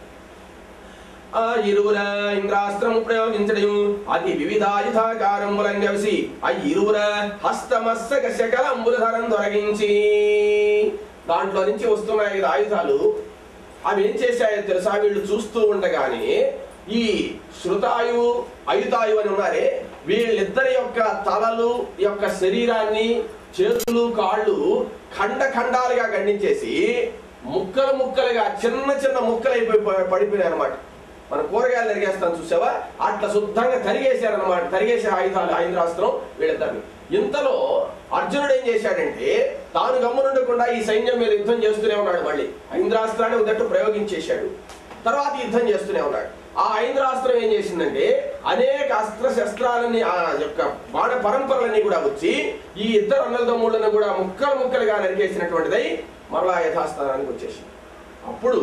ఆ ఇరువుర ఇంద్రాస్త్రము ప్రయోగించడం అతి వివిధాయుధాకారములంగవిసి ఆ ఇరువుర హస్తమస్తక శకలంబుల ధరం తొలగించి దాంట్లో నుంచి వస్తున్నాయి ఐదు ఆయుధాలు అవి ఏం చేశాయో తెలుసా వీళ్ళు చూస్తూ ఉండగానే ఈ శృతాయు అయుతాయు అని ఉన్నారే వీళ్ళిద్దరి యొక్క తలలు యొక్క శరీరాన్ని చేతులు కాళ్ళు ఖండ ఖండాలుగా ఖండించేసి ముక్కలు ముక్కలుగా చిన్న చిన్న ముక్కలు అయిపోయి పడిపోయినాయి అనమాట మన కూరగాయలు తరిగేస్తాం చూసావా అట్లా శుద్ధంగా తరిగేశారనమాట తరిగేసే ఆయుధాలు ఆయుధాస్త్రం వీళ్ళిద్దరిని ఇంతలో అర్జునుడు ఏం చేశాడంటే తాను గమ్మునుండకుండా ఈ సైన్యం మీద యుద్ధం చేస్తూనే ఉన్నాడు మళ్ళీ ఐంద్రాస్త్రాన్ని ఉదట్టు ప్రయోగించేశాడు తర్వాత యుద్ధం చేస్తూనే ఉన్నాడు ఆ ఐంద్రాస్త్రం ఏం చేసిందంటే అనేక అస్త్ర శస్త్రాలని ఆ యొక్క బాణ పరంపరలన్నీ కూడా వచ్చి ఈ ఇద్దరు అన్నదమ్ములను కూడా ముక్కలు ముక్కలుగా నరికేసినటువంటిదై మరలా యథాస్థానానికి వచ్చేసింది అప్పుడు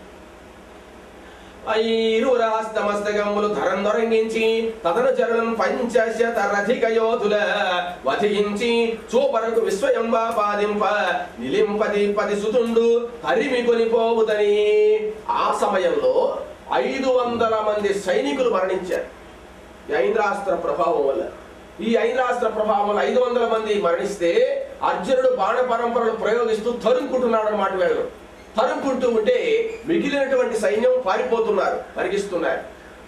ఐరురాస్తమస్తగములు ధరం దొరంగించి తదను చరణం పంచశత రథిక యోధుల వధించి చూపరకు విశ్వయంబా పాదింప నిలింపది పది సుతుండు హరిమి కొనిపోవుదని ఆ సమయంలో ఐదు వందల మంది సైనికులు మరణించారు ఈ ఐంద్రాస్త్ర ప్రభావం వల్ల ఈ ఐంద్రాస్త్ర ప్రభావం వల్ల ఐదు వందల మంది మరణిస్తే అర్జునుడు బాణ పరంపరలు ప్రయోగిస్తూ తరుముకుంటున్నాడు అన్నమాట వీళ్ళు తరుముకుంటూ ఉంటే మిగిలినటువంటి సైన్యం పారిపోతున్నారు పరిగిస్తున్నారు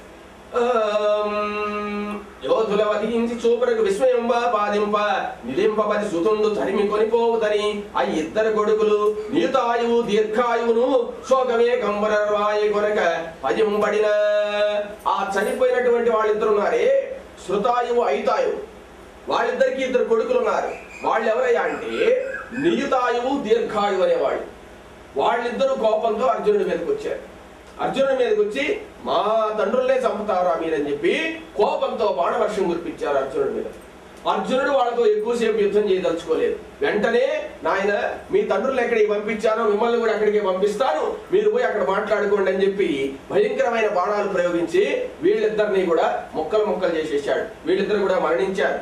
ఆమ్, యోధుల వధించి చూపరకు విస్మయంబా బాధింప నిలింపబది సుతుండు తరిమి కొనిపోవుదని ఆ ఇద్దరు కొడుకులు నీతాయువు దీర్ఘాయువును శోకమే కంబరవాయి కొనక పజింబడిన ఆ చనిపోయినటువంటి వాళ్ళిద్దరు ఉన్నారే శృతాయువు ఐతాయువు వాళ్ళిద్దరికి ఇద్దరు కొడుకులు ఉన్నారు వాళ్ళు ఎవరయ్యా అంటే నియుతాయువు దీర్ఘాయువు అనేవాళ్ళు వాళ్ళిద్దరూ కోపంతో అర్జునుడి మీదకి వచ్చారు అర్జునుడి మీదకి వచ్చి మా తండ్రులనే చంపుతారా మీరని చెప్పి కోపంతో బాణవర్షం కురిపించారు అర్జునుడి మీద అర్జునుడు వాళ్ళతో ఎక్కువసేపు యుద్ధం చేయదలుచుకోలేదు వెంటనే నాయన మీ తండ్రులు ఎక్కడికి పంపించానో మిమ్మల్ని కూడా అక్కడికి పంపిస్తాను మీరు పోయి అక్కడ మాట్లాడుకోండి అని చెప్పి భయంకరమైన బాణాలు ప్రయోగించి వీళ్ళిద్దరిని కూడా ముక్కలు ముక్కలు చేసేసాడు వీళ్ళిద్దరు కూడా మరణించారు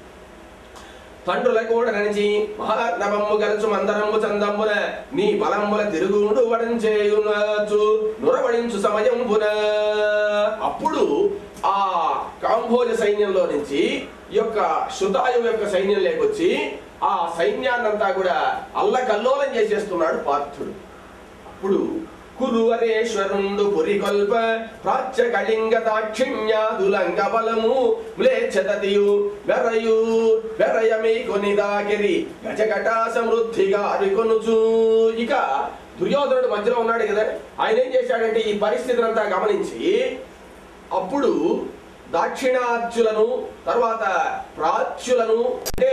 తండ్రుల కూడా నడిచి మహానవమ్ము గరచు మందరమ్ము చందమ్మున నీ బలమ్ముల తిరుగుండు వడంచేయునచు నురవడించు సమయంపున అప్పుడు ఆ కాంభోజ సైన్యంలో నుంచి ఈ యొక్క శృతాయు యొక్క సైన్యం లేకొచ్చి ఆ సైన్యాన్నంతా కూడా అల్లకల్లోలం చేసేస్తున్నాడు పార్థుడు అప్పుడు కురువరేశ్వరుండు పురికొల్ప ప్రాచ్య కళింగ దాక్షిణ్యాదులంగ బలము మ్లేచ్ఛతతియు వెరయు వెరయమీ కొనిదాగిరి గజగటా సమృద్ధిగా అరికొనుచు ఇక దుర్యోధనుడు మధ్యలో ఉన్నాడు కదా ఆయన ఏం చేశాడంటే ఈ పరిస్థితిని అంతా గమనించి అప్పుడు దాక్షిణాత్యులను తర్వాత ప్రాచ్యులను అంటే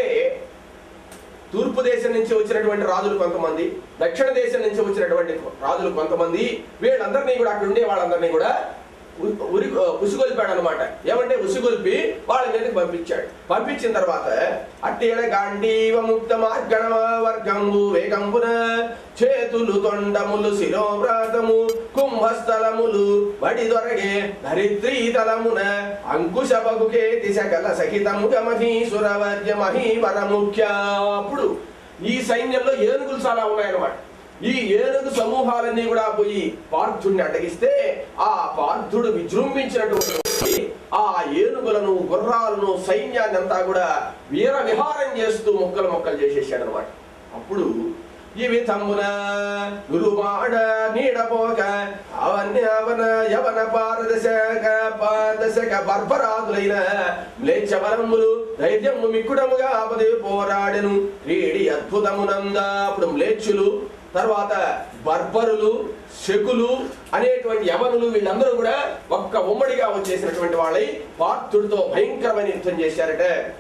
తూర్పు దేశం నుంచి వచ్చినటువంటి రాజులు కొంతమంది దక్షిణ దేశం నుంచి వచ్చినటువంటి రాజులు కొంతమంది వీళ్ళందరినీ కూడా అక్కడ ఉండే వాళ్ళందరినీ కూడా ఉ- ఉరి ఉసుగొల్పాడు అనమాట ఏమంటే ఉసుగొల్పి వాళ్ళ మీదకి పంపించాడు పంపించిన తర్వాత అట్టేడ గాంధీవ ముక్త మార్గణ వర్గంబు వేగంబున చేతులు తొండములు శిరోవ్రాతము కుంభస్థలములు బడి దొరగే ధరిత్రీ తలమున అంకుశ బగుకేతి సకల సహితము గమహీసుర వర్య మహీవర ముఖ్య అప్పుడు ఈ సైన్యంలో ఏనుగులు చాలా ఉన్నాయన్నమాట ఈ ఏనుగు సమూహాలన్నీ కూడా పోయి పార్థుడిని అడ్డగిస్తే ఆ పార్థుడు విజృంభించినటువంటి ఆ ఏనుగులను గుర్రాలను సైన్యాన్ని అంతా కూడా వీర విహారం చేస్తూ మొక్కలు మొక్కలు చేసేసాడు అనమాట అప్పుడు ఇవి తమ్మున గురుమాడ నీడపోక అవన్నీ అవన యవన పారదశక పాదశక బర్బరాదులైన మ్లేచ్చవరములు ధైర్యము మిక్కుడముగా ఆపదేవి పోరాడెను క్రీడి అద్భుతమునంద అప్పుడు మ్లేచ్చులు తర్వాత బర్బరులు శకులు అనేటువంటి యవనులు వీళ్ళందరూ కూడా ఒక్క ఉమ్మడిగా వచ్చేసినటువంటి వాళ్ళై పార్థుడితో భయంకరమైన యుద్ధం చేశారట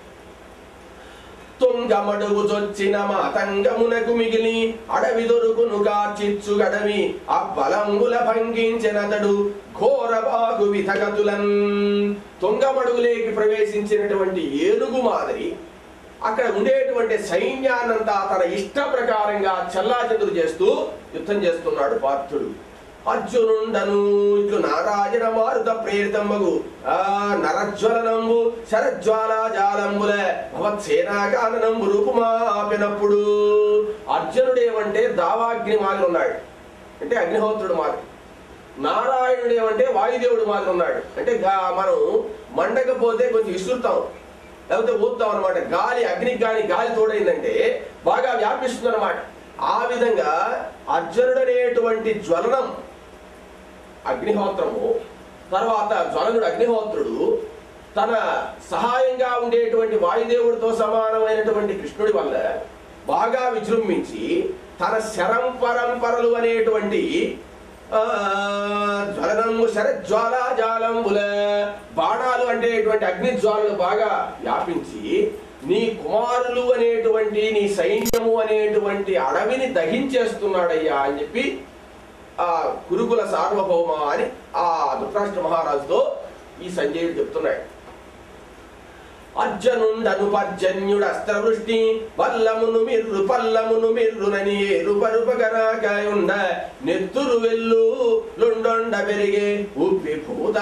తుంగమడుగు చొచ్చిన మాతంగమునకు మిగిలి అడవి దొరుకును కార్చిచ్చు గడవి ఆ బలంబుల భంగించినతడు ఘోరబాగు విధగతులన్ తుంగమడుగులేకి ప్రవేశించినటువంటి ఏనుగు మాదిరి అక్కడ ఉండేటువంటి సైన్యాన్నంతా తన ఇష్ట ప్రకారంగా చల్లాచెదురు చేస్తూ యుద్ధం చేస్తున్నాడు పార్థుడు అర్జునుండను ఇట్లు నారాయణ మారుత ప్రేరితమ్మగు ఆ నరజ్వలనంబు శరజ్వాల జాలంబుల భవత్సేనాకాననంబు రూపుమాపినప్పుడు అర్జునుడేమంటే దావాగ్ని మాదిరి ఉన్నాడు అంటే అగ్నిహోత్రుడు మాదిరి నారాయణుడు ఏమంటే వాయుదేవుడు మాదిరి ఉన్నాడు అంటే గా- మనం మండకపోతే కొంచెం విసురుతాం లేకపోతే ఊపుతాం అనమాట గాలి అగ్నికి గాని గాలి తోడైందంటే బాగా వ్యాపిస్తుంది అనమాట ఆ విధంగా అర్జునుడు అనేటువంటి జ్వలనం అగ్నిహోత్రము తర్వాత జ్వలనుడు అగ్నిహోత్రుడు తన సహాయంగా ఉండేటువంటి వాయుదేవుడితో సమానమైనటువంటి కృష్ణుడి వల్ల బాగా విజృంభించి తన శరం పరంపరలు అనేటువంటి ఆ, జ్వలనము శరజ్వాలా జాలంబుల బాణాలు అనేటువంటి అగ్ని జ్వాలలు బాగా వ్యాపించి నీ కుమారులు అనేటువంటి నీ సైన్యము అనేటువంటి అడవిని దహించేస్తున్నాడయ్యా అని చెప్పి ఆ కురుకుల సార్వభౌమ అని ఆ ధృతరాష్ట్ర మహారాజుతో ఈ సంజయుడు చెప్తున్నాడు అర్జనుండను పర్జన్యుడు అస్త్రవృష్టి వల్లమును మిర్రు పల్లమును మిర్రునని ఏరుపరుపగరాకాయుండ నెత్తురు వెల్లు లుండొండ పెరిగే ఉప్పి భూత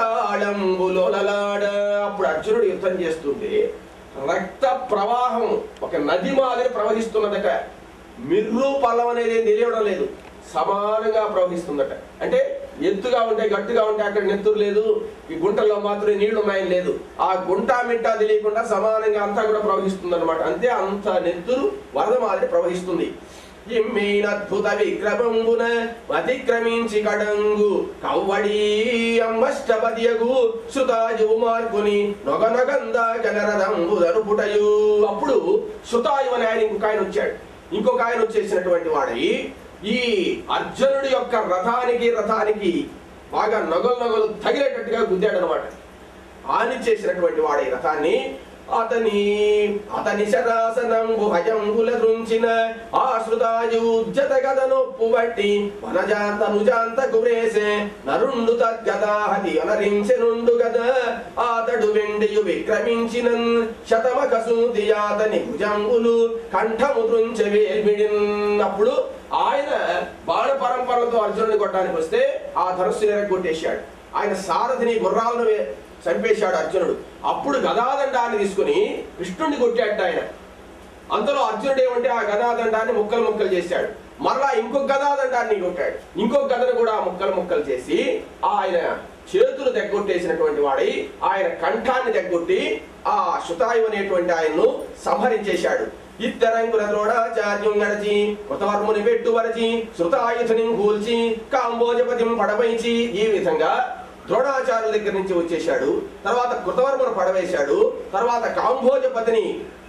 భేతాళంబులోలలాడ అప్పుడు అర్జునుడు యుద్ధం చేస్తుంటే రక్త ప్రవాహం ఒక నది మాదిరి ప్రవహిస్తున్నదట మిర్రు పల్లం అనేది ఏం తెలియడం లేదు సమానంగా ప్రవహిస్తుందట అంటే ఎత్తుగా ఉంటే గట్టుగా ఉంటే అక్కడ నెత్తురు లేదు ఈ గుంటల్లో మాత్రమే నీళ్లు ఉన్నాయని లేదు ఆ గుంట మిట్ట తెలియకుండా సమానంగా అంతా కూడా ప్రవహిస్తుంది అనమాట అంతే అంత నెత్తురు వరద మాదిరి ప్రవహిస్తుంది ఇమ్మీనద్భుత విక్రమంబున అతిక్రమించి కడంగు కవ్వడి అంబష్టపదియగు సుతాయువు మార్కుని నొగనగంద జనరదంబు దరుపుటయు అప్పుడు సుతాయు అని ఆయన ఇంకొక ఆయన వచ్చాడు ఇంకొక ఆయన వచ్చేసినటువంటి వాడై ఈ అర్జునుడి యొక్క రథానికి రథానికి బాగా నగలు నగలు తగిలేటట్టుగా గుద్దాడు అనమాట హాని చేసినటువంటి వాడి రథాన్ని అతని అతని శరాసనంబు భయంబుల దృంచిన ఆశ్రుతాయుజ్జత గదనొప్పు బట్టి వనజాంతనుజాంత కురేసే నరుండు తద్గదాహతి అనరించెనుండు గద ఆతడు వెండియు విక్రమించినన్ శతమ కసూతి అతని భుజంబులు కంఠము దృంచె వేల్మిడిన్ అప్పుడు ఆయన బాణ పరంపరలతో అర్జునుడిని కొట్టడానికి వస్తే ఆ ధనుస్సుని ఎరగొట్టేశాడు ఆయన సారథిని గుర్రాలను వే- చంపేశాడు అర్జునుడు అప్పుడు గదాదండాన్ని తీసుకుని కృష్ణుడిని కొట్టాడు ఆయన అంతలో అర్జునుడు ఏమంటే ఆ గదాదండాన్ని ముక్కలు ముక్కలు చేశాడు మరలా ఇంకొక గదాదండాన్ని కొట్టాడు ఇంకొక గదను కూడా ముక్కలు ముక్కలు చేసి ఆయన చేతులు తెగ్గొట్టేసినటువంటి వాడై ఆయన కంఠాన్ని తెగ్గొట్టి ఆ శుతాయు అనేటువంటి ఆయన్ను సంహరించేశాడు ఇద్దరంగుల ద్రోణాచార్యం నడచి కృతవర్ముని పెట్టు వరచి శృతాయుధుని కూల్చి కాంబోజపతిం పడవైచి ఈ విధంగా ద్రోణాచార్యుల దగ్గర నుంచి వచ్చేశాడు తర్వాత కృతవర్మను పడవేశాడు తర్వాత కాంభోజపతిని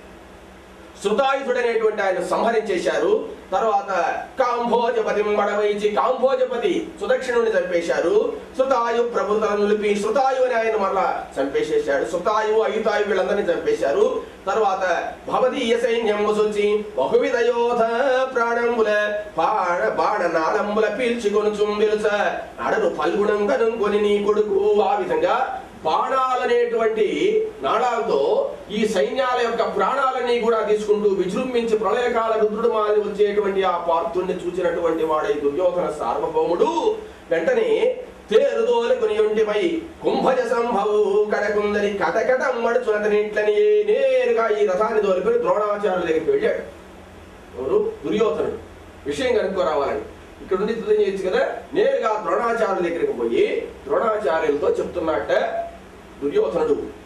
సుతాయుధుడనేటువంటి ఆయన సంహరించేశారు తర్వాత కాంభోజపతి మడవైచి కాంభోజపతి సుదక్షిణుని చంపేశారు సుతాయు ప్రభుత్వం నిలిపి సుతాయు అని ఆయన మరలా చంపేసేశాడు సుతాయు అయుతాయు వీళ్ళందరినీ చంపేశారు తర్వాత భవదీయ సైన్యము సుచి బహువిధ యోధ ప్రాణంబుల బాణ బాణ నాళంబుల పీల్చుకొని చుంబిలుచ నడను పల్గుణం కనుకొని నీ కొడుకు ఆ విధంగా బాణాలనేటువంటి నాళాలతో ఈ సైన్యాల యొక్క ప్రాణాలన్నీ కూడా తీసుకుంటూ విజృంభించి ప్రళయకాల రుద్రుడు మాది వచ్చేటువంటి ఆ పార్థుణ్ణి చూచినటువంటి వాడై దుర్యోధన సార్వభౌముడు వెంటనే తేరుదోలి కొనియుంటిపై కుంభజ సంభవు కడకుందని కటకటమ్మడు చునతనిట్లని నేరుగా ఈ రథాన్ని దోలుకొని ద్రోణాచార్యుల దగ్గరికి వెళ్ళాడు ఎవరు దుర్యోధనుడు విషయం కనుక్కోరావాలని ఇక్కడ నుండి యుద్ధం చేయొచ్చు కదా నేరుగా ద్రోణాచార్యుల దగ్గరికి పోయి ద్రోణాచార్యులతో చెప్తున్నట్ట దుర్యోధనుడు